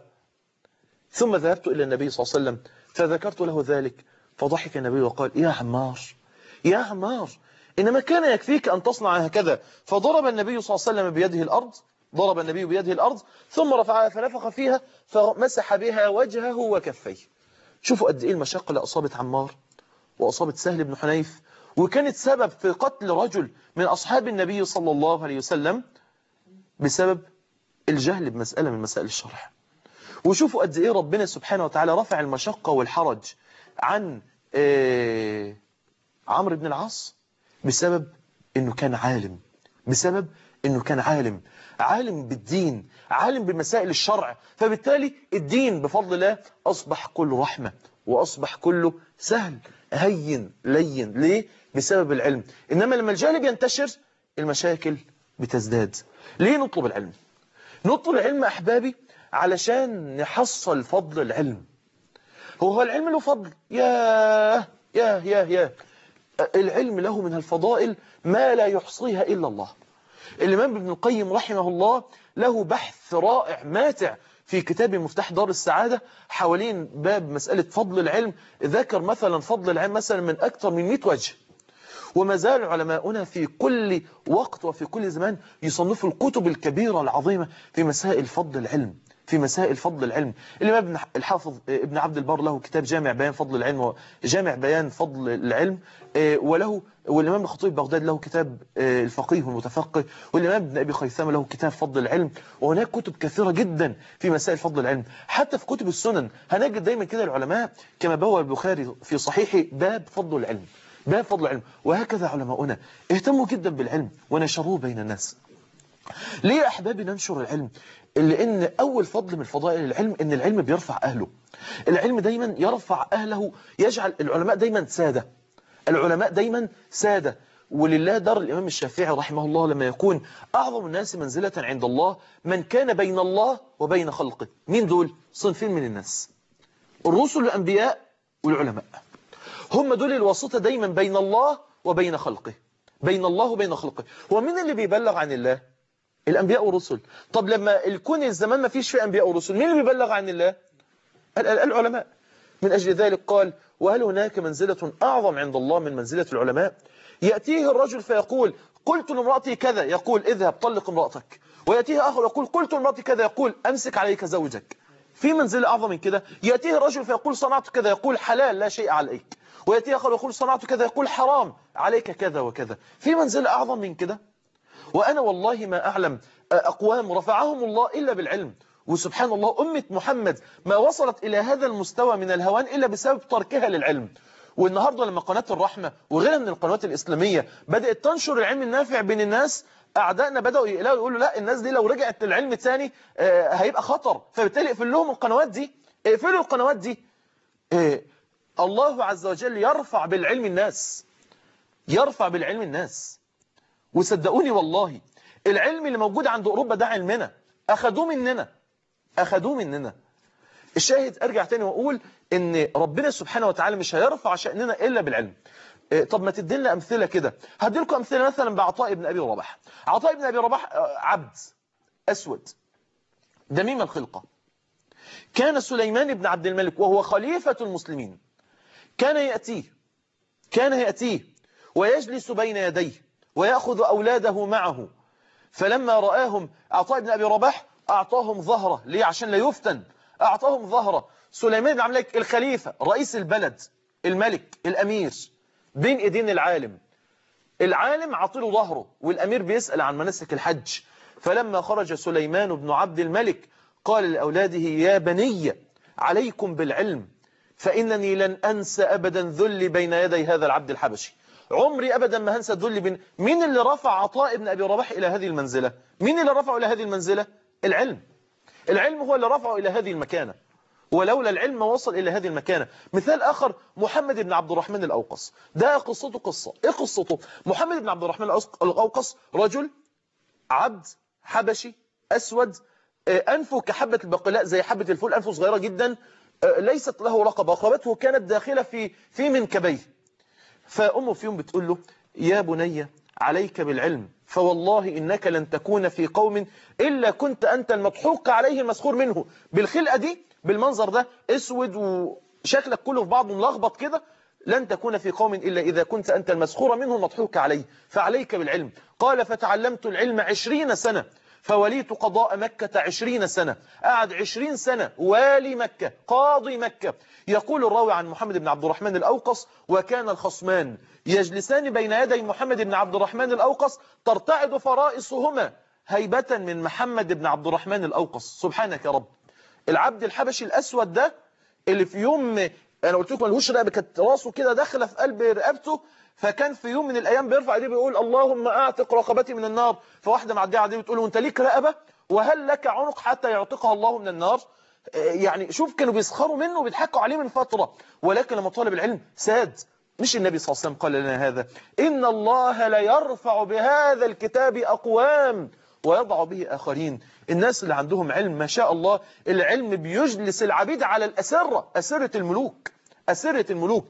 ثم ذهبت إلى النبي صلى الله عليه وسلم فذكرت له ذلك فضحك النبي وقال يا عمار يا عمار إنما كان يكفيك أن تصنع هكذا فضرب النبي صلى الله عليه وسلم بيده الأرض ضرب النبي بيده الأرض ثم رفعها فنفخ فيها فمسح بها وجهه وكفيه شوفوا قد إيه المشقة اللي أصابت عمار وأصابت سهل بن حنيف وكانت سبب في قتل رجل من أصحاب النبي صلى الله عليه وسلم بسبب الجهل بمسألة من مسائل الشرع وشوفوا قد إيه ربنا سبحانه وتعالى رفع المشقة والحرج عن آه عمرو بن العاص بسبب أنه كان عالم بسبب أنه كان عالم عالم بالدين عالم بمسائل الشرع فبالتالي الدين بفضل الله أصبح كله رحمة وأصبح كله سهل هين لين ليه؟ بسبب العلم إنما لما الجهل بينتشر المشاكل بتزداد ليه نطلب العلم؟ نطلب العلم أحبابي علشان نحصل فضل العلم هو هو العلم له فضل ياه ياه ياه ياه العلم له من الفضائل ما لا يحصيها إلا الله الإمام ابن القيم رحمه الله له بحث رائع ماتع في كتاب مفتاح دار السعادة حوالين باب مسألة فضل العلم ذكر مثلا فضل العلم مثلا من أكثر من 100 وجه وما زال علماؤنا في كل وقت وفي كل زمان يصنفوا الكتب الكبيرة العظيمة في مسائل فضل العلم في مسائل فضل العلم الإمام ابن الحافظ ابن عبد البر له كتاب جامع بيان فضل العلم وجامع بيان فضل العلم وله والإمام الخطيب بغداد له كتاب الفقيه والمتفقه والإمام ابن أبي خيثمة له كتاب فضل العلم وهناك كتب كثيرة جدا في مسائل فضل العلم حتى في كتب السنن هنجد دايما كده العلماء كما بوى البخاري في صحيحه باب فضل العلم باب فضل العلم وهكذا علماؤنا اهتموا جدا بالعلم ونشروه بين الناس ليه يا أحبابي ننشر العلم لأن أول فضل من فضائل العلم أن العلم بيرفع أهله العلم دايما يرفع أهله يجعل العلماء دايما سادة العلماء دايما سادة ولله دار الإمام الشافعي رحمه الله لما يكون أعظم الناس منزلة عند الله من كان بين الله وبين خلقه مين دول؟ صنفين من الناس الرسل الأنبياء والعلماء هم دول الواسطة دايما بين الله وبين خلقه بين الله وبين خلقه هو مين اللي بيبلغ عن الله الأنبياء والرسل طب لما الكون الزمان ما فيش فيه أنبياء ورسل مين اللي بيبلغ عن الله العلماء من أجل ذلك قال وهل هناك منزلة أعظم عند الله من منزلة العلماء يأتيه الرجل فيقول قلت لامرأتي كذا يقول اذهب طلق امرأتك ويأتيه آخر يقول قلت لامرأتي كذا يقول أمسك عليك زوجك في منزلة أعظم من كده يأتيه الرجل فيقول صنعت كذا يقول حلال لا شيء عليك ويأتيه آخر يقول صنعت كذا يقول حرام عليك كذا وكذا في منزلة أعظم من كده وأنا والله ما أعلم أقوام رفعهم الله إلا بالعلم وسبحان الله أمة محمد ما وصلت إلى هذا المستوى من الهوان إلا بسبب تركها للعلم والنهاردة لما قناة الرحمة وغيرها من القنوات الإسلامية بدأت تنشر العلم النافع بين الناس أعدائنا بدأوا يقلقوا يقولوا لا الناس دي لو رجعت للعلم تاني هيبقى خطر فبالتالي اقفل لهم القنوات دي اقفلوا القنوات دي الله عز وجل يرفع بالعلم الناس يرفع بالعلم الناس وصدقوني والله العلم اللي موجود عند أوروبا ده علمنا أخدوه مننا أخدوه مننا الشاهد أرجع تاني وأقول إن ربنا سبحانه وتعالى مش هيرفع شأننا إلا بالعلم طب ما تدينا أمثلة كده هدي لكم أمثلة مثلا بعطاء بن أبي رباح عطاء بن أبي رباح عبد أسود دميم الخلقة كان سليمان بن عبد الملك وهو خليفة المسلمين كان يأتيه كان يأتيه ويجلس بين يديه ويأخذ أولاده معه فلما رآهم عطاء بن أبي رباح أعطاهم ظهره ليه عشان لا يفتن أعطاهم ظهره سليمان بن عبد الملك الخليفة رئيس البلد الملك الأمير بين إيدين العالم العالم عطيله ظهره والأمير بيسأل عن مناسك الحج فلما خرج سليمان بن عبد الملك قال لأولاده يا بني عليكم بالعلم فإنني لن أنسى أبدا ذلي بين يدي هذا العبد الحبشي عمري أبدا ما هنسى ذلي بين مين اللي رفع عطاء بن أبي رباح إلى هذه المنزلة مين اللي رفعه إلى هذه المنزلة العلم العلم هو اللي رفعه إلى هذه المكانة ولولا العلم ما وصل إلى هذه المكانة مثال آخر محمد بن عبد الرحمن الأوقص ده قصته قصة إيه قصته محمد بن عبد الرحمن الأوقص رجل عبد حبشي أسود أنفه كحبة البقلاء زي حبة الفول أنفه صغيرة جدا ليست له رقبة رقبته كانت داخلة في في منكبيه فأمه في يوم بتقول له يا بني عليك بالعلم فوالله إنك لن تكون في قوم إلا كنت أنت المضحوك عليه المسخور منه بالخلقة دي بالمنظر ده اسود وشكلك كله في بعضه ملخبط كده لن تكون في قوم إلا إذا كنت أنت المسخور منه المضحوك عليه فعليك بالعلم قال فتعلمت العلم عشرين سنة فوليت قضاء مكة عشرين سنة قعد عشرين سنة والي مكة قاضي مكة يقول الراوي عن محمد بن عبد الرحمن الأوقص وكان الخصمان يجلسان بين يدي محمد بن عبد الرحمن الأوقص ترتعد فرائصهما هيبة من محمد بن عبد الرحمن الأوقص سبحانك يا رب العبد الحبشي الأسود ده اللي في يوم أنا قلت لكم ملهوش رقبة كانت راسه كده داخله في قلب رقبته فكان في يوم من الأيام بيرفع ايديه بيقول اللهم أعتق رقبتي من النار فواحدة معدية عليه بتقول له أنت ليك رقبة وهل لك عنق حتى يعتقها الله من النار يعني شوف كانوا بيسخروا منه وبيضحكوا عليه من فترة ولكن لما طالب العلم ساد مش النبي صلى الله عليه وسلم قال لنا هذا إن الله لا يرفع بهذا الكتاب أقوام ويضع به آخرين الناس اللي عندهم علم ما شاء الله العلم بيجلس العبيد على الأسرة أسرة الملوك أسرة الملوك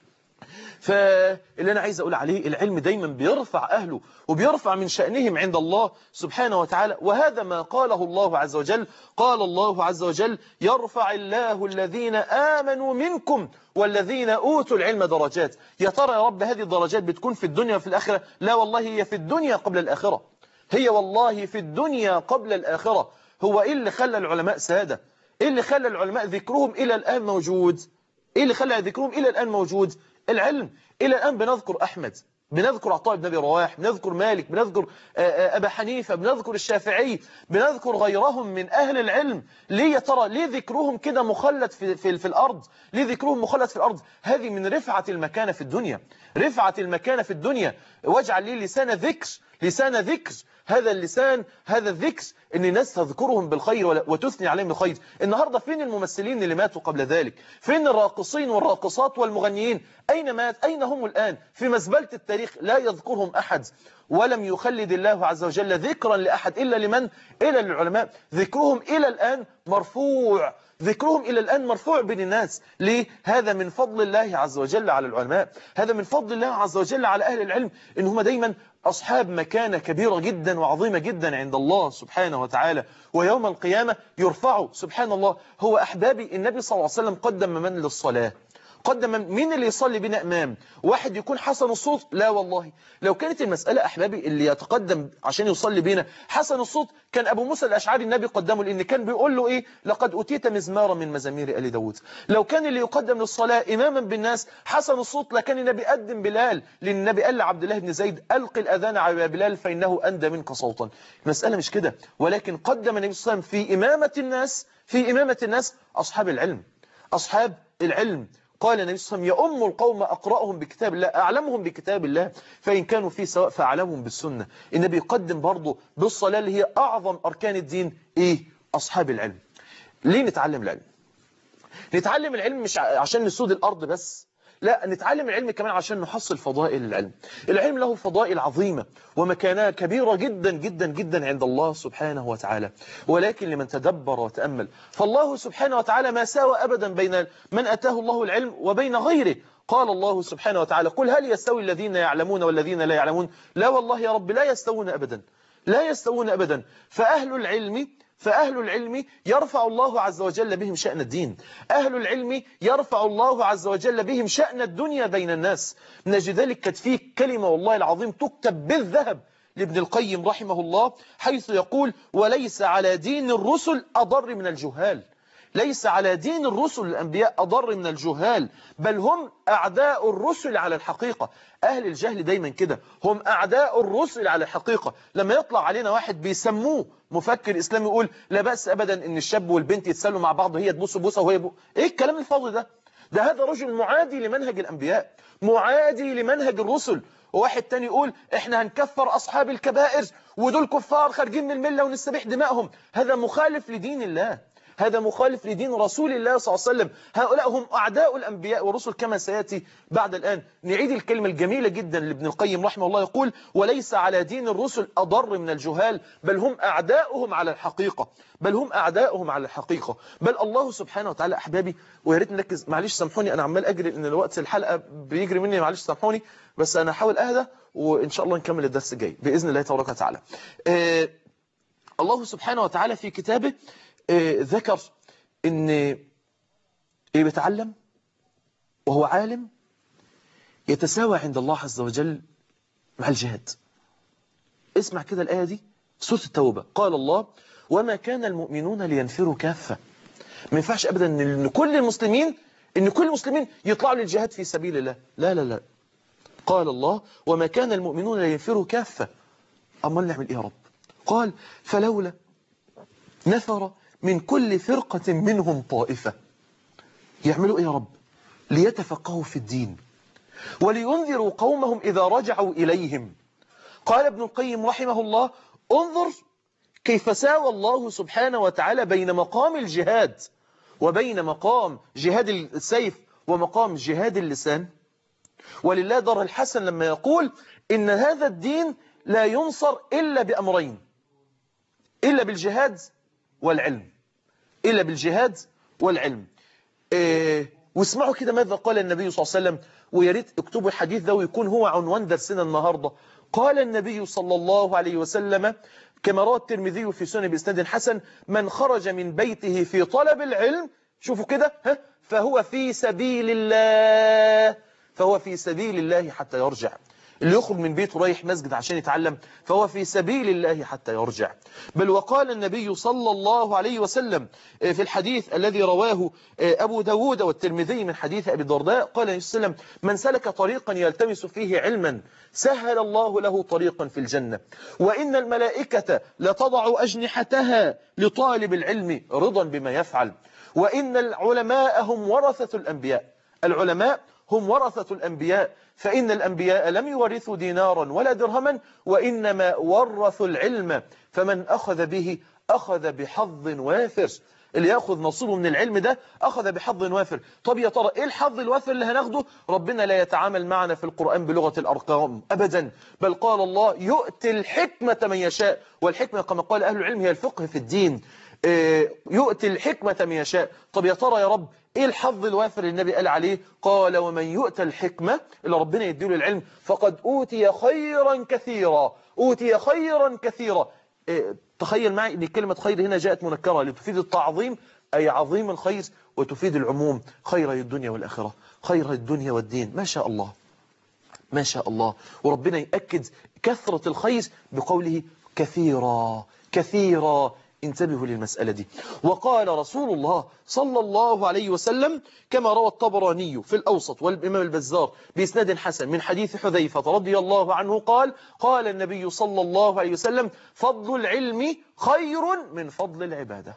فاللي أنا عايز أقول عليه العلم دايما بيرفع أهله وبيرفع من شأنهم عند الله سبحانه وتعالى وهذا ما قاله الله عز وجل قال الله عز وجل يرفع الله الذين آمنوا منكم والذين أوتوا العلم درجات يا ترى يا رب هذه الدرجات بتكون في الدنيا وفي الآخرة لا والله هي في الدنيا قبل الآخرة هي والله في الدنيا قبل الآخرة هو إيه اللي خلى العلماء سادة إيه اللي خلى العلماء ذكرهم إلى الآن موجود إيه اللي خلى ذكرهم إلى الآن موجود العلم إلى الآن بنذكر أحمد بنذكر عطاء بن أبي رواح بنذكر مالك بنذكر أبا حنيفة بنذكر الشافعي بنذكر غيرهم من أهل العلم ليه يا ترى ليه ذكرهم كده مخلد في, في, في الأرض ليه ذكرهم مخلد في الأرض هذه من رفعة المكانة في الدنيا رفعة المكانة في الدنيا واجعل لي لسان ذكر لسان ذكر هذا اللسان هذا الذكر ان الناس تذكرهم بالخير وتثني عليهم بالخير النهاردة فين الممثلين اللي ماتوا قبل ذلك فين الراقصين والراقصات والمغنيين أين مات أين هم الآن في مزبلة التاريخ لا يذكرهم أحد ولم يخلد الله عز وجل ذكرا لأحد إلا لمن إلى العلماء ذكرهم إلى الآن مرفوع ذكرهم إلى الآن مرفوع بين الناس ليه؟ هذا من فضل الله عز وجل على العلماء هذا من فضل الله عز وجل على أهل العلم إن هم دايما أصحاب مكانة كبيرة جدا وعظيمة جدا عند الله سبحانه وتعالى ويوم القيامة يرفعوا سبحان الله هو أحبابي النبي صلى الله عليه وسلم قدم من للصلاة قدم مين اللي يصلي بنا امام واحد يكون حسن الصوت لا والله لو كانت المسألة احبابي اللي يتقدم عشان يصلي بينا حسن الصوت كان ابو موسى الاشعري النبي قدمه لان كان بيقول له ايه لقد اتيت مزمارا من مزامير ال داود لو كان اللي يقدم للصلاة اماما بالناس حسن الصوت لكان النبي قدم بلال لان النبي قال لعبد الله بن زيد القي الاذان على بلال فانه اندى منك صوتا المسألة مش كده ولكن قدم النبي صلى الله عليه وسلم في امامة الناس في امامة الناس اصحاب العلم اصحاب العلم قال النبي صلى الله عليه وسلم يؤم القوم أقرأهم بكتاب الله أعلمهم بكتاب الله فإن كانوا فيه سواء فأعلمهم بالسنة النبي يقدم برضه بالصلاة اللي هي أعظم أركان الدين إيه أصحاب العلم ليه نتعلم العلم نتعلم العلم مش عشان نسود الأرض بس لا نتعلم العلم كمان عشان نحصل فضائل العلم العلم له فضائل عظيمة ومكانة كبيرة جدا جدا جدا عند الله سبحانه وتعالى ولكن لمن تدبر وتأمل فالله سبحانه وتعالى ما ساوى أبدا بين من أتاه الله العلم وبين غيره قال الله سبحانه وتعالى قل هل يستوي الذين يعلمون والذين لا يعلمون لا والله يا رب لا يستوون أبدا لا يستوون أبدا فأهل العلم فأهل العلم يرفع الله عز وجل بهم شأن الدين أهل العلم يرفع الله عز وجل بهم شأن الدنيا بين الناس نجد ذلك كانت فيه كلمة والله العظيم تكتب بالذهب لابن القيم رحمه الله حيث يقول وليس على دين الرسل أضر من الجهال ليس على دين الرسل الأنبياء أضر من الجهال بل هم أعداء الرسل على الحقيقة أهل الجهل دايما كده هم أعداء الرسل على الحقيقة لما يطلع علينا واحد بيسموه مفكر إسلامي يقول لا بأس أبدا إن الشاب والبنت يتسلوا مع بعض وهي تبوس بوسة وهي بو... إيه الكلام الفاضي ده ده هذا رجل معادي لمنهج الأنبياء معادي لمنهج الرسل وواحد تاني يقول احنا هنكفر أصحاب الكبائر ودول كفار خارجين من الملة ونستبيح دمائهم هذا مخالف لدين الله هذا مخالف لدين رسول الله صلى الله عليه وسلم هؤلاء هم أعداء الأنبياء والرسل كما سيأتي بعد الآن نعيد الكلمة الجميلة جدا لابن القيم رحمه الله يقول وليس على دين الرسل أضر من الجهال بل هم أعداؤهم على الحقيقة بل هم أعداؤهم على الحقيقة بل الله سبحانه وتعالى أحبابي ويا ريت نركز معلش سامحوني أنا عمال أجري لأن الوقت الحلقة بيجري مني معلش سامحوني بس أنا هحاول أهدى وإن شاء الله نكمل الدرس الجاي بإذن الله تبارك وتعالى آه الله سبحانه وتعالى في كتابه آه ذكر ان ايه بيتعلم وهو عالم يتساوى عند الله عز وجل مع الجهاد اسمع كده الآية دي سورة التوبة قال الله وما كان المؤمنون لينفروا كافة ما ينفعش أبدا ان كل المسلمين ان كل المسلمين يطلعوا للجهاد في سبيل الله لا لا لا قال الله وما كان المؤمنون لينفروا كافة أما نعمل إيه يا رب قال فلولا نفر من كل فرقة منهم طائفة يعملوا إيه يا رب ليتفقهوا في الدين ولينذروا قومهم إذا رجعوا إليهم قال ابن القيم رحمه الله انظر كيف ساوى الله سبحانه وتعالى بين مقام الجهاد وبين مقام جهاد السيف ومقام جهاد اللسان ولله در الحسن لما يقول إن هذا الدين لا ينصر إلا بأمرين إلا بالجهاد والعلم إلا بالجهاد والعلم إيه واسمعوا كده ماذا قال النبي صلى الله عليه وسلم ويا ريت اكتبوا الحديث ده ويكون هو عنوان درسنا النهاردة قال النبي صلى الله عليه وسلم كما روى الترمذي في سنن بإسناد حسن من خرج من بيته في طلب العلم شوفوا كده ها فهو في سبيل الله فهو في سبيل الله حتى يرجع اللي يخرج من بيته رايح مسجد عشان يتعلم فهو في سبيل الله حتى يرجع بل وقال النبي صلى الله عليه وسلم في الحديث الذي رواه أبو داود والترمذي من حديث أبي الدرداء قال عليه وسلم من سلك طريقا يلتمس فيه علما سهل الله له طريقا في الجنة وإن الملائكة لتضع أجنحتها لطالب العلم رضا بما يفعل وإن العلماء هم ورثة الأنبياء العلماء هم ورثة الأنبياء فإن الأنبياء لم يورثوا دينارا ولا درهما وإنما ورثوا العلم فمن أخذ به أخذ بحظ وافر اللي يأخذ نصيبه من العلم ده أخذ بحظ وافر طب يا ترى إيه الحظ الوافر اللي هناخده ربنا لا يتعامل معنا في القرآن بلغة الأرقام أبدا بل قال الله يؤتي الحكمة من يشاء والحكمة كما قال أهل العلم هي الفقه في الدين يؤتي الحكمة من يشاء طب يا ترى يا رب ايه الحظ الوافر اللي النبي قال عليه قال ومن يؤتى الحكمة اللي ربنا يديله العلم فقد أوتي خيرا كثيرا أوتي خيرا كثيرا إيه تخيل معي ان كلمة خير هنا جاءت منكرة لتفيد التعظيم أي عظيم الخير وتفيد العموم خير الدنيا والآخرة خير الدنيا والدين ما شاء الله ما شاء الله وربنا يأكد كثرة الخير بقوله كثيرا كثيرا انتبهوا للمسألة دي وقال رسول الله صلى الله عليه وسلم كما روى الطبراني في الأوسط والإمام البزار بإسناد حسن من حديث حذيفة رضي الله عنه قال قال النبي صلى الله عليه وسلم فضل العلم خير من فضل العبادة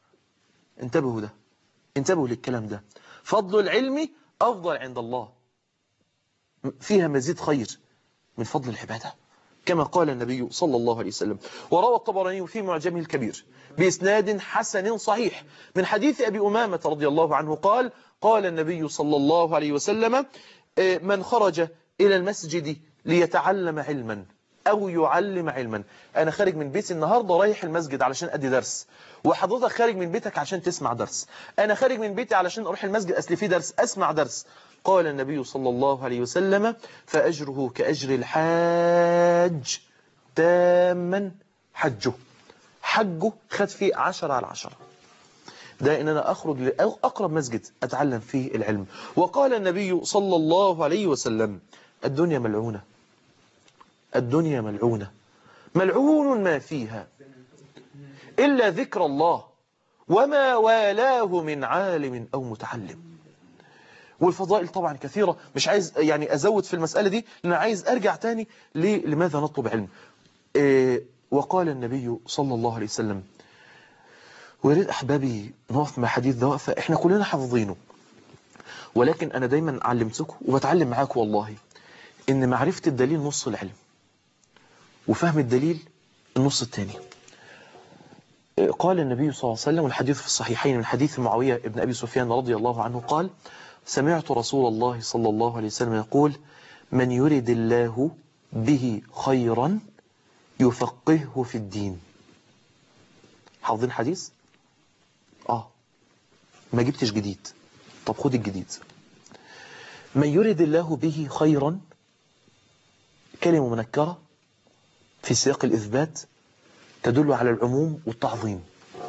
انتبهوا ده انتبهوا للكلام ده فضل العلم أفضل عند الله فيها مزيد خير من فضل العبادة كما قال النبي صلى الله عليه وسلم وروى الطبراني في معجمه الكبير بإسناد حسن صحيح من حديث أبي أمامة رضي الله عنه قال قال النبي صلى الله عليه وسلم من خرج إلى المسجد ليتعلم علما أو يعلم علما أنا خارج من بيتي النهاردة رايح المسجد علشان أدي درس وحضرتك خارج من بيتك عشان تسمع درس أنا خارج من بيتي علشان أروح المسجد أصل في درس أسمع درس قال النبي صلى الله عليه وسلم فأجره كأجر الحاج تاما حجه حجه خد فيه عشرة على عشرة ده ان انا اخرج لاقرب مسجد اتعلم فيه العلم وقال النبي صلى الله عليه وسلم الدنيا ملعونة الدنيا ملعونة ملعون ما فيها إلا ذكر الله وما والاه من عالم أو متعلم والفضائل طبعا كثيرة مش عايز يعني أزود في المسألة دي لأن عايز أرجع تاني لماذا نطلب علم إيه وقال النبي صلى الله عليه وسلم ويريد أحبابي نقف مع حديث ده وقفة إحنا كلنا حافظينه ولكن أنا دايما علمتكم وبتعلم معاكم والله إن معرفة الدليل نص العلم وفهم الدليل النص الثاني قال النبي صلى الله عليه وسلم والحديث في الصحيحين من حديث معاوية ابن أبي سفيان رضي الله عنه قال سمعت رسول الله صلى الله عليه وسلم يقول من يرد الله به خيرا يفقهه في الدين حافظين حديث اه ما جبتش جديد طب خد الجديد من يرد الله به خيرا كلمة منكرة في سياق الإثبات تدل على العموم والتعظيم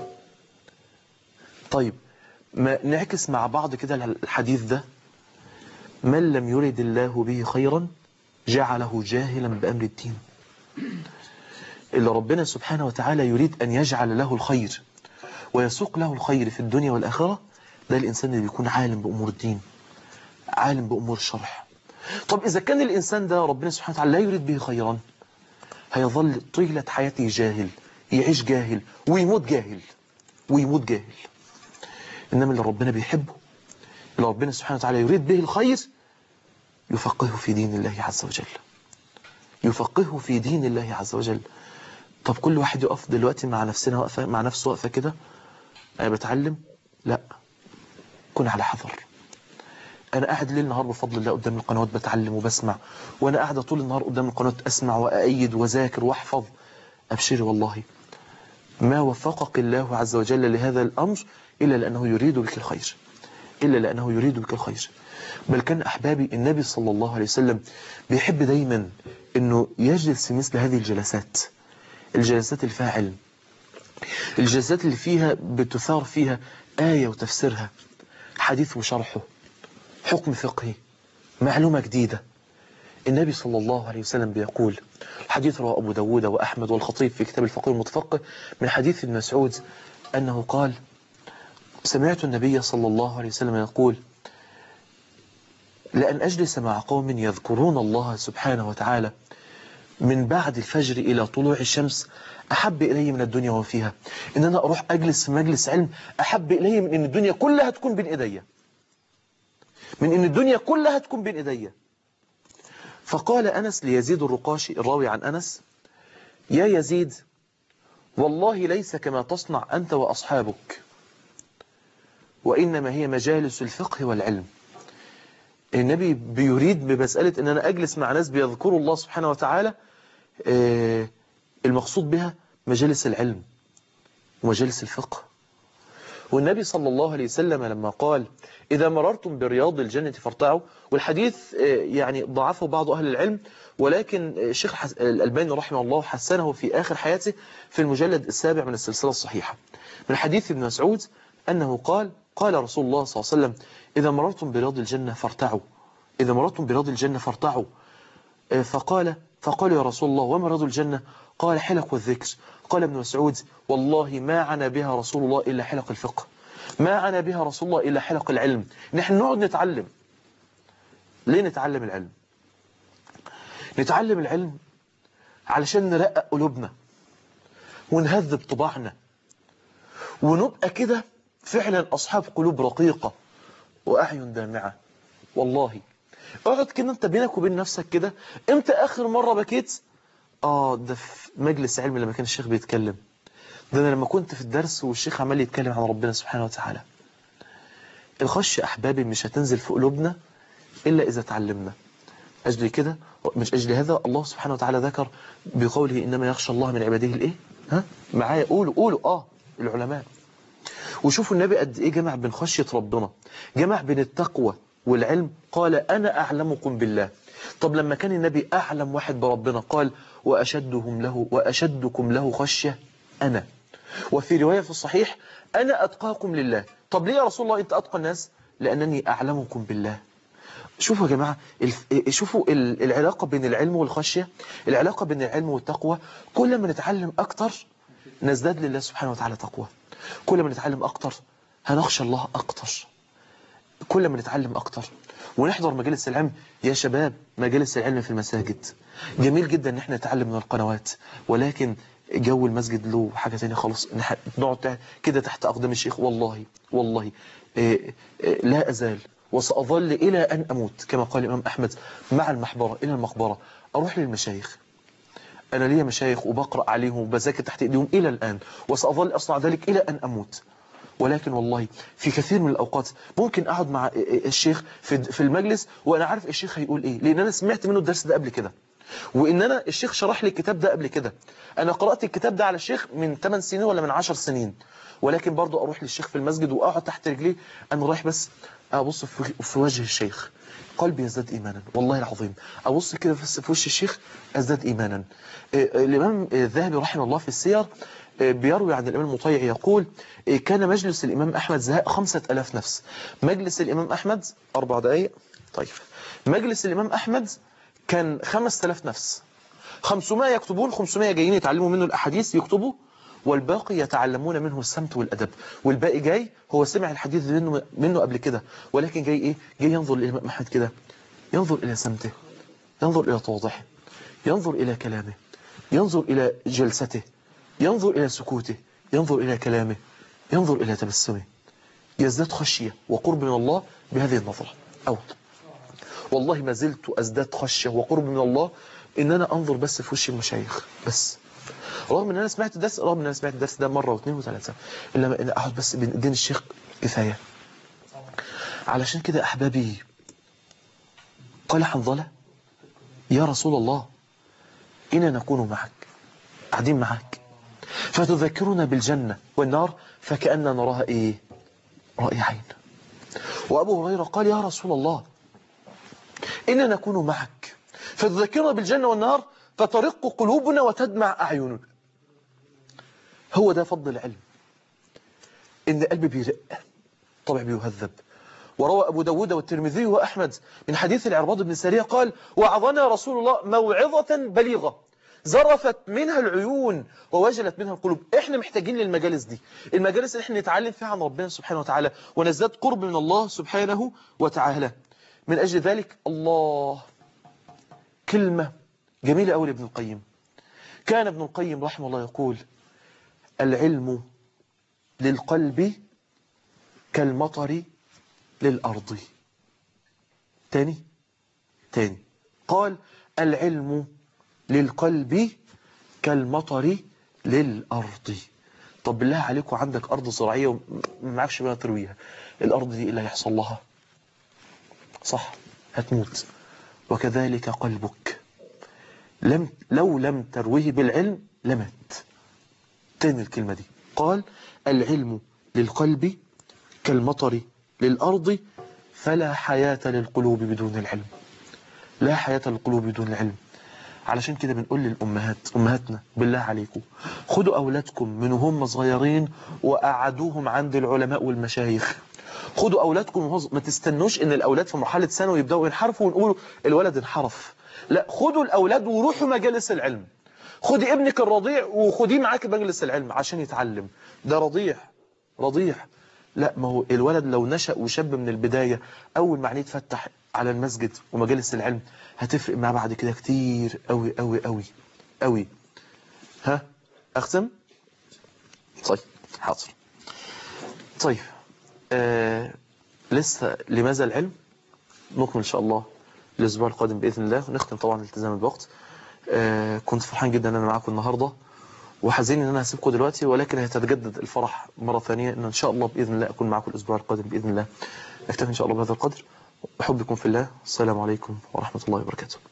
طيب ما نعكس مع بعض كده الحديث ده من لم يرد الله به خيرا جعله جاهلا بأمر الدين اللي ربنا سبحانه وتعالى يريد أن يجعل له الخير ويسوق له الخير في الدنيا والآخرة ده الإنسان اللي بيكون عالم بأمور الدين عالم بأمور الشرح طب إذا كان الإنسان ده ربنا سبحانه وتعالى لا يريد به خيرا هيظل طيلة حياته جاهل يعيش جاهل ويموت جاهل ويموت جاهل إنما اللي ربنا بيحبه اللي ربنا سبحانه وتعالى يريد به الخير يفقهه في دين الله عز وجل يفقهه في دين الله عز وجل طب كل واحد يقف دلوقتي مع نفسنا وقفة مع نفسه وقفة كده أنا بتعلم لا كن على حذر أنا قاعد ليل نهار بفضل الله قدام القنوات بتعلم وبسمع وأنا قاعد طول النهار قدام القنوات أسمع وأأيد وذاكر وأحفظ أبشري والله ما وفقك الله عز وجل لهذا الأمر إلا لأنه يريد بك الخير إلا لأنه يريد بك الخير بل كان أحبابي النبي صلى الله عليه وسلم بيحب دايما أنه يجلس في مثل هذه الجلسات الجلسات اللي فيها علم الجلسات اللي فيها بتثار فيها آية وتفسيرها حديث وشرحه حكم فقهي معلومة جديدة النبي صلى الله عليه وسلم بيقول حديث رواه أبو داود وأحمد والخطيب في كتاب الفقيه المتفقه من حديث ابن مسعود أنه قال سمعت النبي صلى الله عليه وسلم يقول لأن أجلس مع قوم يذكرون الله سبحانه وتعالى من بعد الفجر إلى طلوع الشمس أحب إلي من الدنيا وفيها إن أنا أروح أجلس في مجلس علم أحب إلي من أن الدنيا كلها تكون بين إيديا من أن الدنيا كلها تكون بين إيديا فقال أنس ليزيد الرقاشي الراوي عن أنس يا يزيد والله ليس كما تصنع أنت وأصحابك وإنما هي مجالس الفقه والعلم النبي بيريد بمسألة أن أنا أجلس مع ناس بيذكروا الله سبحانه وتعالى المقصود بها مجالس العلم ومجالس الفقه والنبي صلى الله عليه وسلم لما قال إذا مررتم برياض الجنة فارتعوا والحديث يعني ضعفه بعض أهل العلم ولكن الشيخ الألباني رحمه الله حسنه في آخر حياته في المجلد السابع من السلسلة الصحيحة من حديث ابن مسعود أنه قال قال رسول الله صلى الله عليه وسلم إذا مررتم برياض الجنة فارتعوا إذا مررتم برياض الجنة فارتعوا فقال فقال يا رسول الله وما رياض الجنة قال حلق والذكر قال ابن مسعود والله ما عنا بها رسول الله إلا حلق الفقه ما عنا بها رسول الله إلا حلق العلم نحن نقعد نتعلم ليه نتعلم العلم نتعلم العلم علشان نرقق قلوبنا ونهذب طباعنا ونبقى كده فعلا أصحاب قلوب رقيقة وأعين دامعة والله اقعد كده انت بينك وبين نفسك كده امتى اخر مرة بكيت اه ده في مجلس علم لما كان الشيخ بيتكلم ده انا لما كنت في الدرس والشيخ عمال يتكلم عن ربنا سبحانه وتعالى الخشية احبابي مش هتنزل في قلوبنا الا اذا تعلمنا اجل كده مش اجل هذا الله سبحانه وتعالى ذكر بقوله انما يخشى الله من عباده الايه ها معايا قولوا قولوا اه العلماء وشوفوا النبي قد ايه جمع بين خشية ربنا جمع بين التقوى والعلم قال انا اعلمكم بالله طب لما كان النبي اعلم واحد بربنا قال واشدهم له واشدكم له خشية انا وفي رواية في الصحيح انا اتقاكم لله طب ليه يا رسول الله انت اتقى الناس لانني اعلمكم بالله شوفوا يا جماعة شوفوا العلاقة بين العلم والخشية العلاقة بين العلم والتقوى كل ما نتعلم أكتر نزداد لله سبحانه وتعالى تقوى كل ما نتعلم أكتر هنخشى الله أكتر كل ما نتعلم أكتر ونحضر مجالس العلم يا شباب مجالس العلم في المساجد جميل جدا ان احنا نتعلم من القنوات ولكن جو المسجد له حاجة تانية خالص نقعد كده تحت أقدام الشيخ والله والله إيه إيه لا أزال وسأظل إلى أن أموت كما قال الإمام أحمد مع المحبرة إلى المقبرة أروح للمشايخ أنا لي مشايخ وبقرأ عليهم وبذاكر تحت إيديهم إلى الآن وسأظل أصنع ذلك إلى أن أموت ولكن والله في كثير من الأوقات ممكن أقعد مع الشيخ في المجلس وأنا عارف الشيخ هيقول إيه لأن أنا سمعت منه الدرس ده قبل كده وإن أنا الشيخ شرح لي الكتاب ده قبل كده أنا قرأت الكتاب ده على الشيخ من 8 سنين ولا من 10 سنين ولكن برضو أروح للشيخ في المسجد وأقعد تحت رجليه أنا رايح بس أبص في وجه الشيخ قلبي يزداد إيمانا والله العظيم أبص كده بس في وش الشيخ أزداد إيمانا الإمام الذهبي رحمه الله في السير بيروي عن الإمام المطيع يقول كان مجلس الإمام أحمد زهاء خمسة ألاف نفس مجلس الإمام أحمد أربع دقايق طيب مجلس الإمام أحمد كان خمس ألاف نفس 500 يكتبون 500 جايين يتعلموا منه الأحاديث يكتبوا والباقي يتعلمون منه السمت والأدب والباقي جاي هو سمع الحديث منه, منه قبل كده ولكن جاي إيه جاي ينظر للإمام أحمد كده ينظر إلى سمته ينظر إلى تواضعه ينظر إلى كلامه ينظر إلى جلسته ينظر إلى سكوته ينظر إلى كلامه ينظر إلى تبسمه يزداد خشية وقرب من الله بهذه النظرة أو والله ما زلت أزداد خشية وقرب من الله إن أنا أنظر بس في وش المشايخ بس رغم ان انا سمعت الدرس رغم ان انا سمعت الدرس ده مره واثنين وثلاثه الا ان اقعد بس بين ايدين الشيخ كفايه علشان كده احبابي قال حنظله يا رسول الله إنا نكون معك قاعدين معك فتذكرنا بالجنة والنار فكأننا نراها إيه رأي عين وأبو هريرة قال يا رسول الله إنا نكون معك فتذكرنا بالجنة والنار فترق قلوبنا وتدمع أعيننا هو ده فضل العلم إن قلبي بيرق طبع بيهذب وروى أبو داود والترمذي وأحمد من حديث العرباض بن سارية قال وعظنا رسول الله موعظة بليغة زرفت منها العيون ووجلت منها القلوب احنا محتاجين للمجالس دي المجالس اللي احنا نتعلم فيها عن ربنا سبحانه وتعالى ونزداد قرب من الله سبحانه وتعالى من أجل ذلك الله كلمة جميلة أول ابن القيم كان ابن القيم رحمه الله يقول العلم للقلب كالمطر للأرض تاني تاني قال العلم للقلب كالمطر للأرض طب بالله عليكم عندك أرض زراعية وما معكش بقى ترويها الأرض دي إيه اللي هيحصل لها صح هتموت وكذلك قلبك لم لو لم ترويه بالعلم لمات تاني الكلمة دي قال العلم للقلب كالمطر للأرض فلا حياة للقلوب بدون العلم لا حياة للقلوب بدون العلم علشان كده بنقول للأمهات أمهاتنا بالله عليكم خدوا أولادكم من هم صغيرين وقعدوهم عند العلماء والمشايخ خدوا أولادكم ما تستنوش إن الأولاد في مرحلة ثانوي يبدأوا ينحرفوا ونقولوا الولد انحرف لا خدوا الأولاد وروحوا مجالس العلم خدي ابنك الرضيع وخديه معاك مجلس العلم عشان يتعلم ده رضيع رضيع لا ما هو الولد لو نشأ وشاب من البداية أول ما عينيه يتفتح على المسجد ومجالس العلم هتفرق معاه بعد كده كتير قوي قوي قوي قوي ها أختم طيب حاضر طيب آه لسه لماذا العلم نكمل إن شاء الله الأسبوع القادم بإذن الله ونختم طبعا التزام الوقت آه، كنت فرحان جدا ان انا معاكم النهارده وحزين ان انا هسيبكم دلوقتي ولكن هيتجدد الفرح مره ثانيه ان ان شاء الله باذن الله اكون معاكم الاسبوع القادم باذن الله اكتفي ان شاء الله بهذا القدر احبكم في الله السلام عليكم ورحمه الله وبركاته